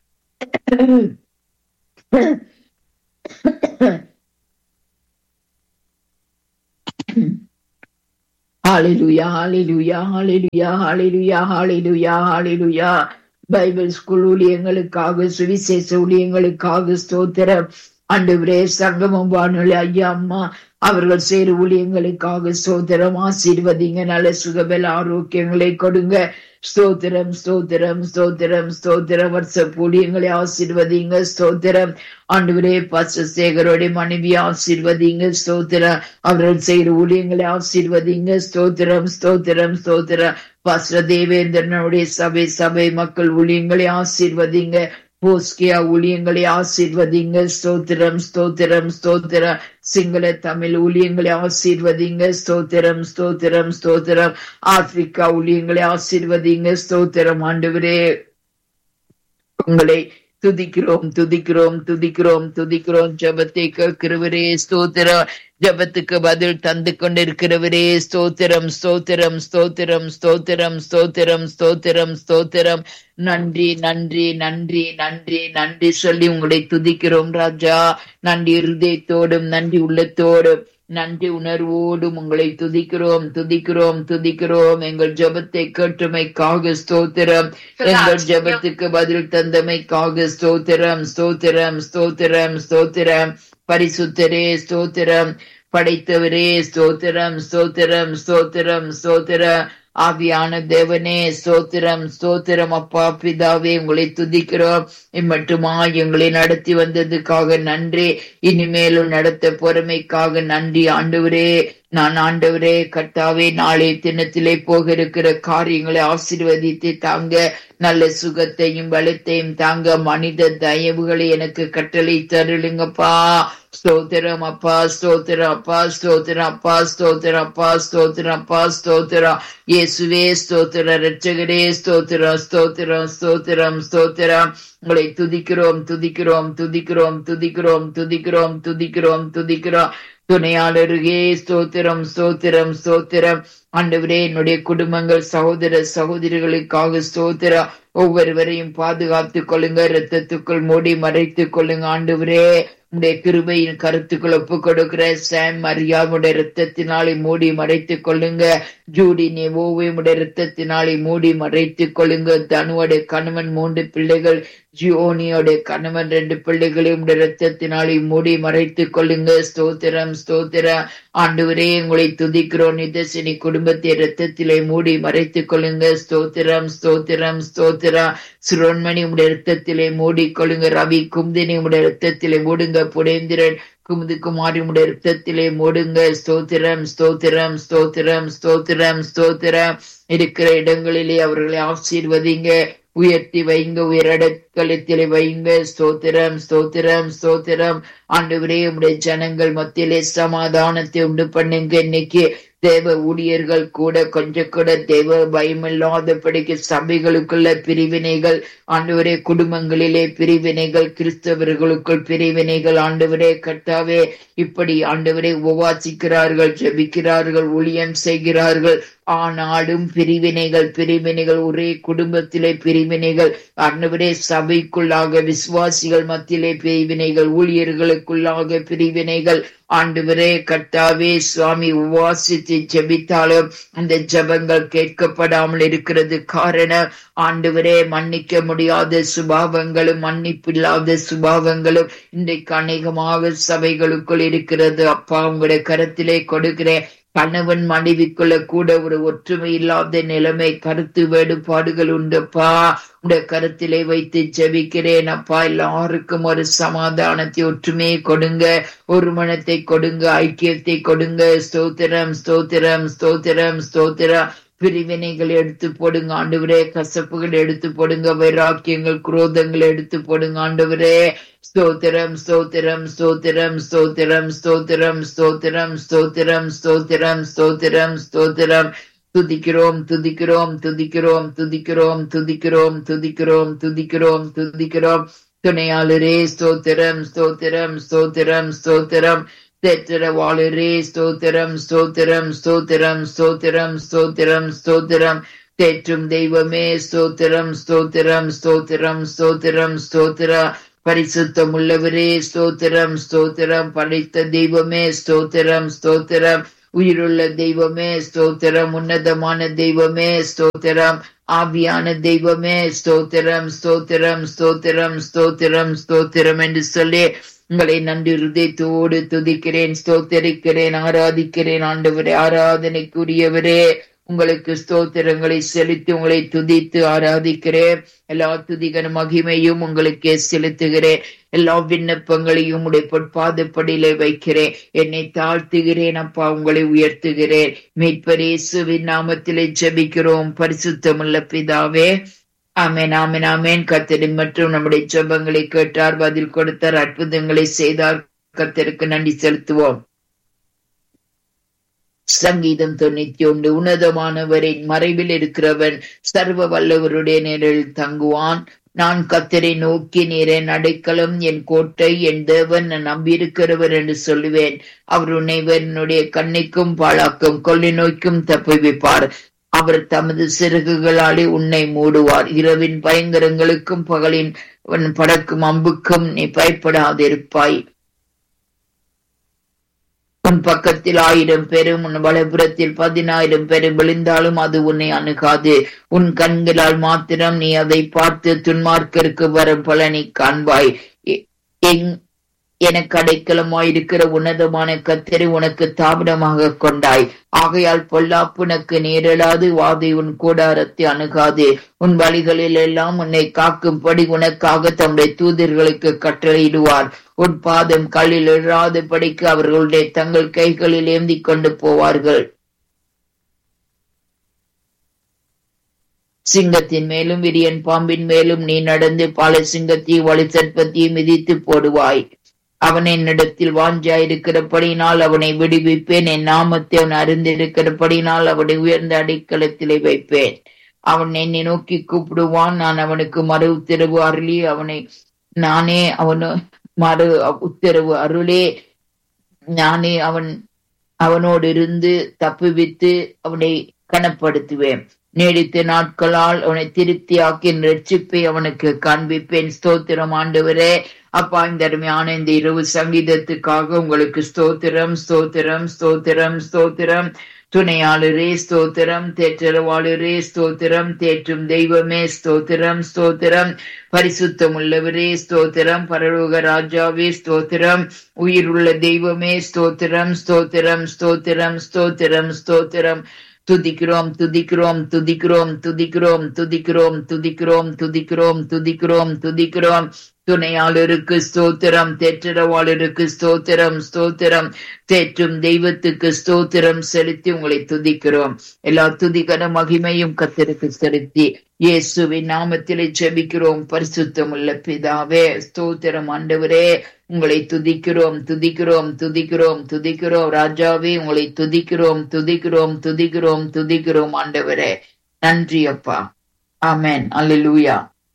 ஹalleluya ஹalleluya ஹalleluya ஹalleluya ஹalleluya ஹalleluya பைபிள் ஸ்கூல் ஊழியங்களுக்காக சுவிசேஷ ஊழியங்களுக்காக ஸ்தோத்திரம் ஆண்டவரே சங்கமம் வானொலி ஐயா அம்மா அவர்கள் சேரு ஊழியங்களுக்காக ஸ்தோத்திரம் ஆசீர்வதிங்க நல்ல சுகபல ஆரோக்கியங்களை கொடுங்க ஸ்தோத்திரம் ஸ்தோத்திரம் ஸ்தோத்திரம் ஸ்தோத்திரம் வருஷ ஊழியங்களை ஆசீர்வதிங்க ஸ்தோத்திரம் ஆண்டவரே பச சேகரோடைய மனைவி ஆசீர்வதிங்க ஸ்தோத்திரம் அவர்கள் செய்கிற ஊழியங்களை ஆசீர்வதிங்க ஸ்தோத்திரம் ஸ்தோத்திரம் ஸ்தோத்திரம் பஸ்ர தேவேந்திரனுடைய சபை சபை மக்கள் ஊழியங்களை ஆசீர்வதிங்க போஸ்கியா ஊழியங்களை ஆசீர்வதிங்க ஸ்தோத்திரம் ஸ்தோத்திரம் ஸ்தோத்திரம் சிங்கள தமிழ் ஊழியங்களை ஆசீர்வதிங்க ஸ்தோத்திரம் ஸ்தோத்திரம் ஸ்தோத்திரம் ஆப்பிரிக்கா ஊழியங்களை ஆசீர்வதிங்க ஸ்தோத்திரம் ஆண்டவரே உங்களை துதிக்கிறோம் துதிக்கிறோம் துதிக்கிறோம் துதிக்கிறோம் ஜபத்தை கேட்கிறவரே ஸ்தோத்திரம் ஜபத்துக்கு பதில் தந்து கொண்டிருக்கிறவரே ஸ்தோத்திரம் ஸ்தோத்திரம் ஸ்தோத்திரம் ஸ்தோத்திரம் ஸ்தோத்திரம் ஸ்தோத்திரம் ஸ்தோத்திரம் நன்றி நன்றி நன்றி நன்றி நன்றி சொல்லி உங்களை துதிக்கிறோம் ராஜா நன்றி இருதயத்தோடும் நன்றி உள்ளத்தோடும் நன்றி உணர்வோடும் உங்களை துதிக்கிறோம் துதிக்கிறோம் துதிக்கிறோம் எங்கள் ஜபத்தை கேட்டுமைக்காக ஸ்தோத்திரம் எங்கள் ஜபத்துக்கு பதில் தந்தமைக்காக ஸ்தோத்திரம் ஸ்தோத்திரம் ஸ்தோத்திரம் ஸ்தோத்திரம் பரிசுத்தரே ஸ்தோத்திரம் படைத்தவரே ஸ்தோத்திரம் ஸ்தோத்திரம் ஸ்தோத்திரம் ஸ்தோத்திரம் ஆவியான தேவனே ஸ்தோத்திரம் ஸ்தோத்திரம் அப்பா பிதாவே உங்களை துதிக்கிறோம் இம்மட்டுமா எங்களை நடத்தி வந்ததுக்காக நன்றி இனிமேலும் நடத்த பொறுமைக்காக நன்றி ஆண்டவரே நான் ஆண்டவரே கர்த்தாவே நாளை தினத்திலே போக இருக்கிற காரியங்களை ஆசீர்வதித்து தாங்க நல்ல சுகத்தையும் பலத்தையும் தாங்க மனித தயவுகளை எனக்கு கட்டளை தருளுங்கப்பா ஸ்தோத்திரம் அப்பா ஸ்தோத்திரம் அப்பா ஸ்தோத்திரம் அப்பா ஸ்தோத்திரம் அப்பா ஸ்தோத்திரம் அப்பா ஸ்தோத்திரம் இயேசுவே ஸ்தோத்திர ரட்சகரே ஸ்தோத்திரம் ஸ்தோத்திரம் ஸ்தோத்திரம் ஸ்தோத்திரம் உங்களை துதிக்கிறோம் துதிக்கிறோம் துதிக்கிறோம் துதிக்கிறோம் துதிக்கிறோம் துதிக்கிறோம் துதிக்கிறோம் துணையாளருகே ஸ்தோத்திரம் ஸ்தோத்திரம் ஸ்தோத்திரம் ஆண்டவரே என்னுடைய குடும்பங்கள் சகோதர சகோதரிகளுக்காக ஸ்தோத்திரம் ஒவ்வொருவரையும் பாதுகாத்துக் கொள்ளுங்க ரத்தத்துக்குள் மூடி மறைத்துக் கொள்ளுங்க ஆண்டவரே உடைய கிருபையின் கருத்துக்கள் ஒப்பு கொடுக்கிற சாம் மரியாவுடைய ரத்தத்தினாலே மூடி மறைத்துக் கொள்ளுங்க ஜூடி நேவோவையுடைய ரத்தத்தினாலே மூடி மறைத்துக் கொள்ளுங்க தனுவோடைய கணவன் மூன்று பிள்ளைகள் ஜியோனியோட கணவன் ரெண்டு பிள்ளைகளையும் உடைய ரத்தத்தினாலே மூடி மறைத்துக் கொள்ளுங்க ஸ்தோத்திரம் ஸ்தோத்திரம் ஆண்டவரே உங்களை துதிக்கிறோம் நிதர்சினி குடும்பத்தை ரத்தத்திலே மூடி மறைத்துக் கொள்ளுங்க ஸ்தோத்திரம் ஸ்தோத்திரம் ஸ்தோத்திரம் சுரோன்மணி உடைய ரத்தத்திலே மூடி கொள்ளுங்க ரவி கும்தினி உடைய ரத்தத்திலே மூடுங்க புடேந்திரன் குமுது குமாரி உடைய ரத்தத்திலே மூடுங்க ஸ்தோத்திரம் ஸ்தோத்திரம் ஸ்தோத்திரம் ஸ்தோத்திரம் ஸ்தோத்திரம் இருக்கிற இடங்களிலே அவர்களை ஆசீர்வதிங்க உயர்த்தி வைங்க உயரடக்களத்திலே வைங்க ஸ்தோத்திரம் ஸ்தோத்திரம் ஸ்தோத்திரம் ஆண்டவரே உடைய ஜனங்கள் மத்தியிலே சமாதானத்தை உண்டு பண்ணுங்க இன்னைக்கு தேவ ஊழியர்கள் கூட கொஞ்சம் கூட தேவ பயமில்லாதபடிக்கு சபைகளுக்குள்ள பிரிவினைகள் ஆண்டவரே குடும்பங்களிலே பிரிவினைகள் கிறிஸ்தவர்களுக்குள் பிரிவினைகள் ஆண்டவரே கர்த்தாவே இப்படி ஆண்டவரே உபவாசிக்கிறார்கள் ஜெபிக்கிறார்கள் ஊழியம் செய்கிறார்கள் ஆனாலும் பிரிவினைகள் பிரிவினைகள் ஒரே குடும்பத்திலே பிரிவினைகள் ஆண்டவரே சபைக்குள்ளாக விசுவாசிகள் மத்தியிலே பிரிவினைகள் ஊழியர்களுக்குள்ளாக பிரிவினைகள் ஆண்டவரே கர்த்தாவே சுவாமி உவாசித்து ஜெபித்தாலும் அந்த ஜபங்கள் கேட்கப்படாமல் இருக்கிறது காரணம் ஆண்டவரே மன்னிக்க முடியாத சுபாவங்களும் மன்னிப்பில்லாத சுபாவங்களும் இன்றைக்கு அநேகமாக சபைகளுக்குள் இருக்கிறது அப்பா உங்களுடைய கரத்திலே கொடுக்கிறேன் கணவன் மனைவிக்குள்ள கூட ஒரு ஒற்றுமை இல்லாத நிலைமை கருத்து வேறுபாடுகள் உண்டுப்பா உடைய கருத்திலே வைத்து ஜெபிக்கிறேன் அப்பா எல்லாருக்கும் ஒரு சமாதானத்தை ஒற்றுமையை கொடுங்க ஒரு மனத்தை கொடுங்க ஐக்கியத்தை கொடுங்க ஸ்தோத்திரம் ஸ்தோத்திரம் ஸ்தோத்திரம் ஸ்தோத்திரம் பிரிவினைகள் எடுத்து போடுங்க ஆண்டவரே கசப்புகள் எடுத்து போடுங்க வைராக்கியங்கள் குரோதங்கள் எடுத்து போடுங்க ஆண்டவரே ஸ்தோத்திரம் ஸ்தோத்திரம் ஸ்தோத்திரம் ஸ்தோத்திரம் ஸ்தோத்திரம் ஸ்தோத்திரம் ஸ்தோத்திரம் ஸ்தோத்திரம் ஸ்தோத்திரம் ஸ்தோத்திரம் துதிக்கிறோம் துதிக்கிறோம் துதிக்கிறோம் துதிக்கிறோம் துதிக்கிறோம் துதிக்கிறோம் துதிக்கிறோம் துதிக்கிறோம் துணையாளரே ஸ்தோத்திரம் ஸ்தோத்திரம் ஸ்தோத்திரம் ஸ்தோத்திரம் தேற்றவாளரே ஸ்தோத்திரம் ஸ்தோத்திரம் ஸ்தோத்திரம் ஸ்தோத்திரம் ஸ்தோத்திரம் ஸ்தோத்திரம் தேற்றும் தெய்வமே ஸ்தோத்திரம் ஸ்தோத்திரம் ஸ்தோத்திரம் ஸ்தோத்திரம் ஸ்தோத்திர பரிசுத்தம் உள்ளவரே ஸ்தோத்திரம் ஸ்தோத்திரம் படைத்த தெய்வமே ஸ்தோத்திரம் ஸ்தோத்திரம் உயிருள்ள தெய்வமே ஸ்தோத்திரம் உன்னதமான தெய்வமே ஸ்தோத்திரம் ஆவியான தெய்வமே ஸ்தோத்திரம் ஸ்தோத்திரம் ஸ்தோத்திரம் ஸ்தோத்திரம் ஸ்தோத்திரம் என்று சொல்லி உங்களை நன்றி ஹிருதயத்தோடு துதிக்கிறேன் ஸ்தோத்தரிக்கிறேன் ஆராதிக்கிறேன் ஆண்டவரே ஆராதனைக்குரியவரே உங்களுக்கு ஸ்தோத்திரங்களை செலுத்தி உங்களை துதித்து ஆராதிக்கிறேன் எல்லா துதிகன மகிமையும் உங்களுக்கே செலுத்துகிறேன் எல்லா விண்ணப்பங்களையும் உடைய பொற்பாதப்படியிலே வைக்கிறேன் என்னை தாழ்த்துகிறேன் அப்பா உங்களை உயர்த்துகிறேன் மீட்பரேசுவின் நாமத்திலே ஜெபிக்கிறோம் பரிசுத்தமுள்ள பிதாவே ஆமேன் ஆமேன் ஆமேன் கத்தரி மற்றும் நம்முடைய ஜெபங்களை கேட்டார் பதில் கொடுத்தார் அற்புதங்களை செய்தார் கத்தருக்கு நன்றி செலுத்துவோம் சங்கீதம் தொண்ணூத்தி ஒன்று உன்னதமானவரின் மறைவில் இருக்கிறவன் சர்வ வல்லவருடைய நிழலில் தங்குவான் நான் கத்தரை நோக்கி நீரன் அடைக்கலம் என் கோட்டை என் தேவன் நான் நம்பியிருக்கிறவர் என்று சொல்லுவேன் அவர் உன்னை என்னுடைய கண்ணைக்கும் பாழாக்கும் கொள்ளை நோய்க்கும் தப்புவிப்பார் அவர் தமது சிறகுகளாலே உன்னை மூடுவார் இரவின் பயங்கரங்களுக்கும் பகலின் படக்கும் அம்புக்கும் நீ பயப்படாதிருப்பாய் உன் பக்கத்தில் ஆயிரம் பேரும் உன் வலப்புறத்தில் பதினாயிரம் பேரும் விழுந்தாலும் அது உன்னை அணுகாது உன் கண்களால் மாத்திரம் நீ அதை பார்த்து துன்மார்க்கருக்கு வரும் பலனை காண்பாய் எனக்கு அடைக்கலமாயிருக்கிற உன்னதமான கத்தரை உனக்கு தாபனமாக கொண்டாய் ஆகையால் பொல்லாப்பு உனக்கு நேரிடாது வாதை உன் கூடாரத்தை அணுகாது உன் வழிகளில் எல்லாம் உன்னை காக்கும்படி உனக்காக தம்முடைய தூதர்களுக்கு கட்டளையிடுவார் உன் பாதம் கல்லில் இழாத படிக்கு அவர்களுடைய தங்கள் கைகளில் ஏந்தி கொண்டு போவார்கள் சிங்கத்தின் மேலும் விரியன் பாம்பின் மேலும் நீ நடந்து பால சிங்கத்தையும் வழி சர்ப்பத்தையும் மிதித்து போடுவாய் அவன் என்னிடத்தில் வாஞ்சாயிருக்கிறபடினால் அவனை விடுவிப்பேன் என் நாமத்தை அவன் அறிந்திருக்கிறபடினால் அவனை உயர்ந்த அடைக்கலத்திலே வைப்பேன் அவன் என்னை நோக்கி கூப்பிடுவான் நான் அவனுக்கு மறு உத்தரவு அருளி அவனை நானே அவனு மறு உத்தரவு அருளே நானே அவன் அவனோடு இருந்து தப்புவித்து அவனை கனப்படுத்துவேன் நீடித்த நாட்களால் அவனை திருப்தியாக்கி ரட்சிப்பை அவனுக்கு காண்பிப்பேன் ஸ்தோத்திரம் ஆண்டவரே அப்பா இந்த அருமையான இந்த இரவு சங்கீதத்துக்காக உங்களுக்கு ஸ்தோத்திரம் ஸ்தோத்திரம் ஸ்தோத்திரம் ஸ்தோத்திரம் துணையாளரே ஸ்தோத்திரம் தேற்றரவாளரே ஸ்தோத்திரம் தேற்றும் தெய்வமே ஸ்தோத்திரம் ஸ்தோத்திரம் பரிசுத்தம் உள்ளவரே ஸ்தோத்திரம் பரலோக ராஜாவே ஸ்தோத்திரம் உயிருள்ள தெய்வமே ஸ்தோத்திரம் ஸ்தோத்திரம் ஸ்தோத்திரம் ஸ்தோத்திரம் ஸ்தோத்திரம் துதிக்கிறோம் துதிக்கிறோம் துதிக்கிறோம் துதிக்கிறோம் துதிக்கிறோம் துதிக்கிறோம் துதிக்கிறோம் துதிக்கிறோம் துதிக்கிறோம் துணையாளருக்கு ஸ்தோத்திரம் தேற்றரவாளருக்கு ஸ்தோத்திரம் ஸ்தோத்திரம் தேற்றும் தெய்வத்துக்கு ஸ்தோத்திரம் செலுத்தி உங்களை துதிக்கிறோம் எல்லா துதிகன மகிமையும் கத்திற்கு செலுத்தி இயேசுவின் நாமத்திலே ஜெபிக்கிறோம் பரிசுத்தம் உள்ள பிதாவே ஸ்தோத்திரம் ஆண்டவரே உங்களை துதிக்கிறோம் துதிக்கிறோம் துதிக்கிறோம் துதிக்கிறோம் ராஜாவே உங்களை துதிக்கிறோம் துதிக்கிறோம் துதிக்கிறோம் துதிக்கிறோம் ஆண்டவரே நன்றி அப்பா ஆமேன் அல்லூயா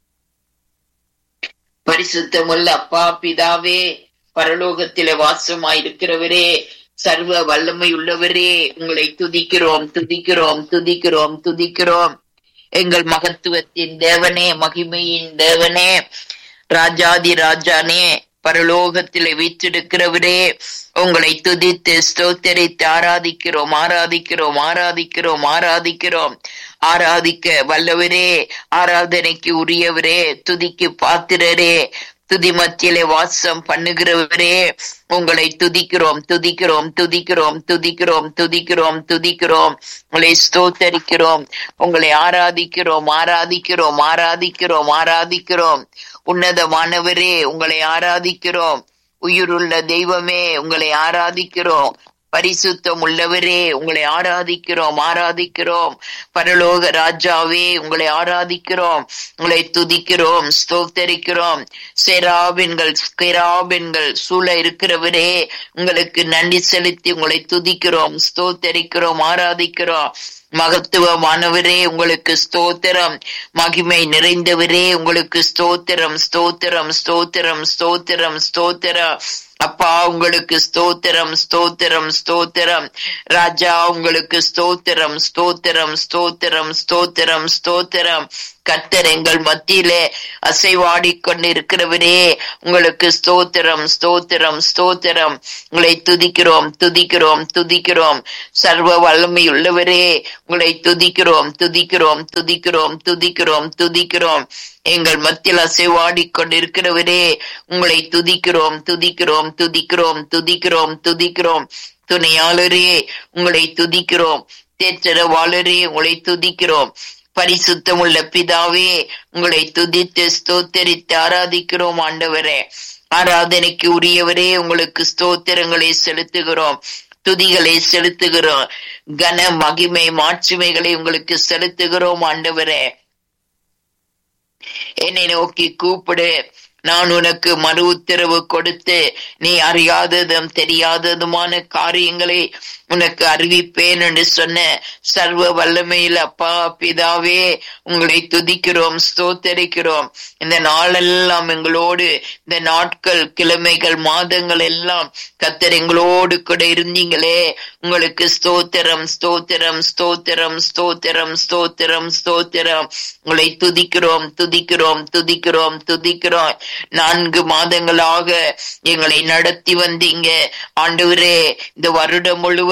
பரிசுத்தமுள்ள அப்பா பிதாவே பரலோகத்திலே வாசமாயிருக்கிறவரே சர்வ வல்லமை உள்ளவரே உங்களை துதிக்கிறோம் துதிக்கிறோம் துதிக்கிறோம் துதிக்கிறோம் எங்கள் மகத்துவத்தின் தேவனே மகிமையின் தேவனே ராஜாதி ராஜானே பரலோகத்திலே வீற்றிருக்கிறவரே உங்களை துதித்து ஸ்தோத்தரித்து ஆராதிக்கிறோம் ஆராதிக்கிறோம் ஆராதிக்கிறோம் ஆராதிக்கிறோம் ஆராதிக்க வல்லவரே ஆராதனைக்கு உரியவரே துதிக்கு பாத்திரரே துதி மத்தியிலே வாசம் பண்ணுகிறவரே உங்களை துதிக்கிறோம் துதிக்கிறோம் துதிக்கிறோம் துதிக்கிறோம் துதிக்கிறோம் துதிக்கிறோம் உங்களை ஸ்தோத்தரிக்கிறோம் உங்களை ஆராதிக்கிறோம் ஆராதிக்கிறோம் ஆராதிக்கிறோம் ஆராதிக்கிறோம் உன்னதமானவரே உங்களை ஆராதிக்கிறோம் உயிருள்ள தெய்வமே உங்களை ஆராதிக்கிறோம் பரிசுத்தம் உள்ளவரே உங்களை ஆராதிக்கிறோம் ஆராதிக்கிறோம் பரலோக ராஜாவே உங்களை ஆராதிக்கிறோம் உங்களை துதிக்கிறோம் ஸ்தோத்தரிக்கிறோம் செராபின்கள் கிராபின்கள் சூழ இருக்கிறவரே உங்களுக்கு நன்றி செலுத்தி உங்களை துதிக்கிறோம் ஸ்தோத்தரிக்கிறோம் ஆராதிக்கிறோம் மகத்துவமானவரே உங்களுக்கு ஸ்தோத்திரம் மகிமை நிறைந்தவரே உங்களுக்கு ஸ்தோத்திரம் ஸ்தோத்திரம் ஸ்தோத்திரம் ஸ்தோத்திரம் ஸ்தோத்திரம் அப்பா உங்களுக்கு ஸ்தோத்திரம் ஸ்தோத்திரம் ஸ்தோத்திரம் ராஜா உங்களுக்கு ஸ்தோத்திரம் ஸ்தோத்திரம் ஸ்தோத்திரம் ஸ்தோத்திரம் ஸ்தோத்திரம் கர்த்தர் எங்கள் மத்தியிலே அசைவாடி கொண்டிருக்கிறவரே உங்களுக்கு ஸ்தோத்திரம் ஸ்தோத்திரம் ஸ்தோத்திரம் உங்களை துதிக்கிறோம் துதிக்கிறோம் துதிக்கிறோம் சர்வ வல்லமை உள்ளவரே உங்களை துதிக்கிறோம் துதிக்கிறோம் துதிக்கிறோம் துதிக்கிறோம் துதிக்கிறோம் எங்கள் மத்தியில் அசைவாடி கொண்டிருக்கிறவரே உங்களை துதிக்கிறோம் துதிக்கிறோம் துதிக்கிறோம் துதிக்கிறோம் துதிக்கிறோம் துணையாளரே உங்களை துதிக்கிறோம் தேற்றரவாளரே உங்களை துதிக்கிறோம் பரிசுத்தம் உள்ள பிதாவே உங்களை துதித்து ஸ்தோத்தரித்து ஆராதிக்கிறோம் ஆண்டவரே ஆராதனைக்கு உரியவரே உங்களுக்கு ஸ்தோத்திரங்களை செலுத்துகிறோம் துதிகளை செலுத்துகிறோம் கன மகிமை மாட்சிமைகளை உங்களுக்கு செலுத்துகிறோம் ஆண்டவரே என்னை நோக்கி கூப்பிடு நான் உனக்கு மறு உத்தரவு கொடுத்து நீ அறியாததும் தெரியாததுமான காரியங்களை உனக்கு அறிவிப்பேன் என்று சொன்ன சர்வ வல்லமையில் அப்பா பிதாவே உங்களை துதிக்கிறோம் ஸ்தோத்தரிக்கிறோம் இந்த நாளெல்லாம் எங்களோடு இந்த நாட்கள் கிழமைகள் மாதங்கள் எல்லாம் கத்தர் எங்களோடு கூட இருந்தீங்களே உங்களுக்கு ஸ்தோத்திரம் ஸ்தோத்திரம் ஸ்தோத்திரம் ஸ்தோத்திரம் ஸ்தோத்திரம் ஸ்தோத்திரம் உங்களை துதிக்கிறோம் துதிக்கிறோம் துதிக்கிறோம் துதிக்கிறோம் நான்கு மாதங்களாக எங்களை நடத்தி வந்தீங்க ஆண்டவரே இந்த வருடம் முழுவதும்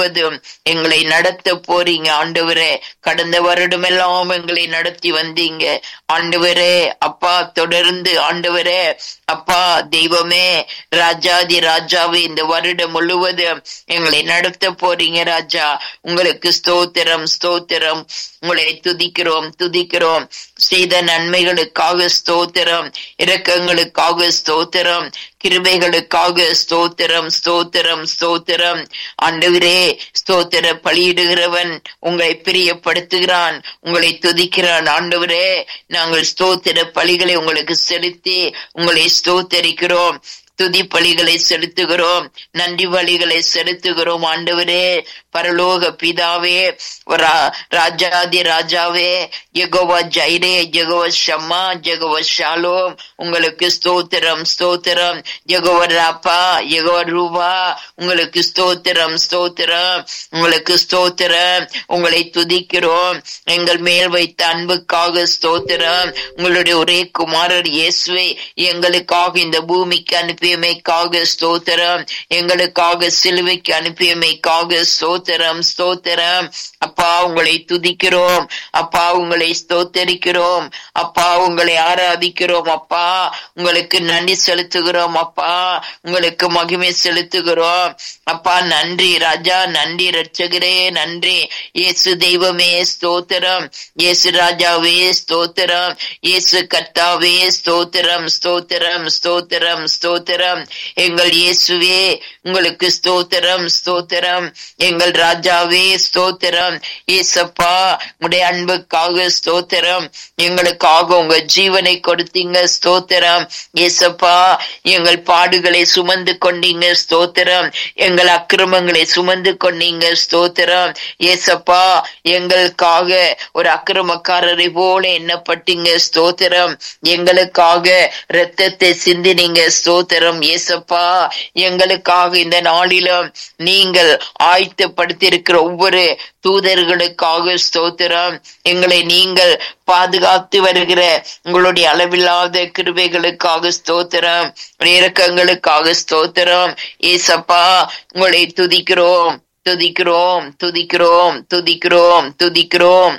முழுவதும் எங்களை நடத்த போறீங்க ஆண்டவரே கடந்த வருடம் எல்லாம் எங்களை நடத்தி வந்தீங்க ஆண்டவரே அப்பா தொடர்ந்து ஆண்டவரே அப்பா தெய்வமே ராஜாதி ராஜாவே இந்த வருடம் முழுவதும் எங்களை நடத்த போறீங்க ராஜா உங்களுக்கு ஸ்தோத்திரம் ஸ்தோத்திரம் உங்களை துதிக்கிறோம் துதிக்கிறோம் செய்த நன்மைகளுக்காக ஸ்தோத்திரம் இரக்கங்களுக்காக ஸ்தோத்திரம் கிருபைகளுக்காக ஸ்தோத்திரம் ஸ்தோத்திரம் ஸ்தோத்திரம் ஆண்டவரே ஸ்தோத்திர பலியிடுகிறவன் உங்களை பிரியப்படுத்துகிறான் உங்களை துதிக்கிறான் ஆண்டவரே நாங்கள் ஸ்தோத்திர பலிகளை உங்களுக்கு செலுத்தி உங்களை ஸ்தோத்தரிக்கிறோம் துதி பலிகளை செலுத்துகிறோம் நன்றி பலிகளை செலுத்துகிறோம் ஆண்டவரே பரலோக பிதாவே ரா- ராஜாதி ராஜாவே Jehovah Jireh Jehovah Shammah Jehovah Shalom உங்களுக்கு ஸ்தோத்திரம் ஸ்தோத்திரம் ஜெகோவா ராப்பா ஜெகோவா ரூபா உங்களுக்கு ஸ்தோத்திரம் ஸ்தோத்திரம் உங்களுக்கு ஸ்தோத்திரம் உங்களை துதிக்கிறோம் எங்கள் மேல் வைத்த அன்புக்காக ஸ்தோத்திரம் உங்களுடைய ஒரே குமாரர் இயேசுவை எங்களுக்காக இந்த பூமிக்கு அனுப்பியமைக்காக ஸ்தோத்திரம் எங்களுக்காக சிலுவைக்கு அனுப்பியமைக்காக ஸ்தோத்திரம் ஸ்தோத்திரம் அப்பா உங்களை துதிக்கிறோம் அப்பா உங்களை ஸ்தோத்தரிக்கிறோம் அப்பா உங்களை ஆராதிக்கிறோம் அப்பா உங்களுக்கு நன்றி செலுத்துகிறோம் அப்பா உங்களுக்கு மகிமை செலுத்துகிறோம் அப்பா நன்றி ராஜா நன்றி ரட்சகரே நன்றி இயேசு தெய்வமே ஸ்தோத்திரம் இயேசு ராஜாவே ஸ்தோத்திரம் இயேசு கர்த்தாவே ஸ்தோத்திரம் ஸ்தோத்திரம் ஸ்தோத்திரம் ஸ்தோத்திரம் எங்கள் இயேசுவே உங்களுக்கு ஸ்தோத்திரம் ஸ்தோத்திரம் எங்கள் ராஜாவே ஸ்தோத்திரம் இயேசப்பா உடைய அன்புக்காக ஸ்தோத்திரம் எங்களுக்காக உங்க ஜீவனை கொடுத்தீங்க ஸ்தோத்திரம் இயேசப்பா எங்கள் பாடுகளை சுமந்து கொண்டீங்க ஸ்தோத்திரம் எங்கள் அக்கிரமங்களை சுமந்து கொண்டீங்க ஸ்தோத்திரம் இயேசப்பா எங்களுக்காக ஒரு அக்கிரமக்காரரை போல எண்ணப்பட்டீங்க ஸ்தோத்திரம் எங்களுக்காக இரத்தத்தை சிந்தினீங்க ஸ்தோத்திரம் இயேசப்பா எங்களுக்காக இந்த நாளிலும் நீங்கள் ஆயத்தப்படுத்தியிருக்கிற ஒவ்வொரு தூதர்களுக்காக ஸ்தோத்திரம் எங்களை நீங்கள் பாதுகாத்து வருகிற உங்களுடைய அளவில்லாத கிருபைகளுக்காக ஸ்தோத்திரம் இரக்கங்களுக்காக ஸ்தோத்திரம் ஏசப்பா உங்களை துதிக்கிறோம் துதிக்கிறோம் துதிக்கிறோம் துதிக்கிறோம் துதிக்கிறோம்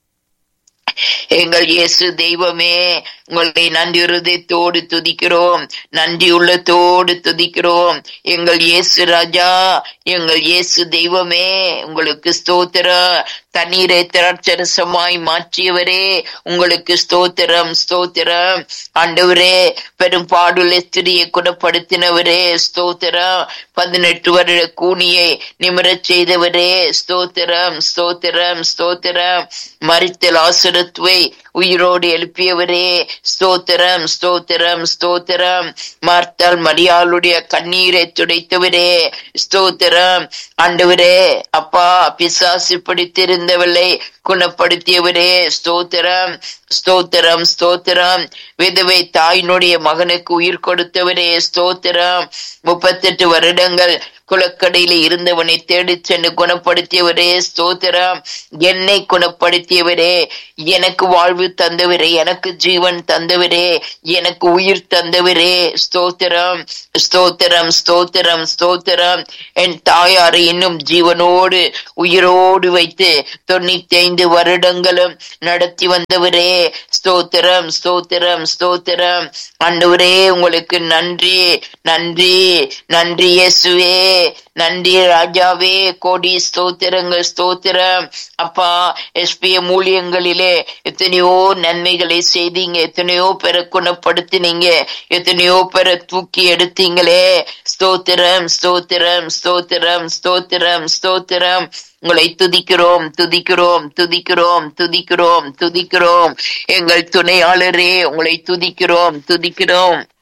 எங்கள் இயேசு தெய்வமே உங்களை நன்றி இருதயத்தோடு துதிக்கிறோம் நன்றி உள்ளத்தோடு துதிக்கிறோம் எங்கள் இயேசு ராஜா எங்கள் இயேசு தெய்வமே உங்களுக்கு ஸ்தோத்திர தண்ணீரை திராட்சரசமாய் மாற்றியவரே உங்களுக்கு ஸ்தோத்திரம் ஸ்தோத்திரம் ஆண்டவரே பெரும் பாடுள்ள ஸ்திரியை குணப்படுத்தினவரே ஸ்தோத்திரம் பதினெட்டு வருட கூனியை நிமிரச் செய்தவரே ஸ்தோத்திரம் ஸ்தோத்திரம் ஸ்தோத்திரம் மறித்த லாசரத்துவை உயிரோடு எழுப்பியவரே ஸ்தோத்திரம் ஸ்தோத்திரம் ஸ்தோத்திரம் மார்த்தால் மரியாளுடைய கண்ணீரை துடைத்தவரே ஸ்தோத்திரம் ஆண்டவரே அப்பா பிசாசு பிடித்திருந்தவளை குணப்படுத்தியவரே ஸ்தோத்திரம் ஸ்தோத்திரம் ஸ்தோத்திரம் விதவை தாயினுடைய மகனுக்கு உயிர் கொடுத்தவரே ஸ்தோத்திரம் முப்பத்தெட்டு வருடங்கள் குளக்கடையில இருந்தவனை தேடிச் சென்று குணப்படுத்தியவரே ஸ்தோத்திரம் என்னை குணப்படுத்தியவரே எனக்கு வாழ்வு தந்தவரே எனக்கு ஜீவன் தந்தவரே எனக்கு உயிர் தந்தவரே ஸ்தோத்திரம் ஸ்தோத்திரம் ஸ்தோத்திரம் ஸ்தோத்திரம் என் தாயாரை இன்னும் ஜீவனோடு உயிரோடு வைத்து தொண்ணூத்தி ஐந்து வருடங்களும் நடத்தி வந்தவரே ஸ்தோத்திரம் ஸ்தோத்திரம் ஸ்தோத்திரம் ஆண்டவரே உங்களுக்கு நன்றி நன்றி நன்றி இயேசுவே நன்றி ராஜாவே கோடி ஸ்தோத்திரங்கள் ஸ்தோத்திரம் அப்பா எஸ்பிஎம் ஊழியங்களிலே எத்தனையோ நன்மைகளை செய்தீங்க எத்தனையோ பேரை குணப்படுத்தினீங்க எத்தனையோ பேரை தூக்கி எடுத்தீங்களே ஸ்தோத்திரம் ஸ்தோத்திரம் ஸ்தோத்திரம் ஸ்தோத்திரம் ஸ்தோத்திரம் உங்களை துதிக்கிறோம் துதிக்கிறோம் துதிக்கிறோம் துதிக்கிறோம் துதிக்கிறோம் எங்கள் துணையாளரே உங்களை துதிக்கிறோம் துதிக்கிறோம்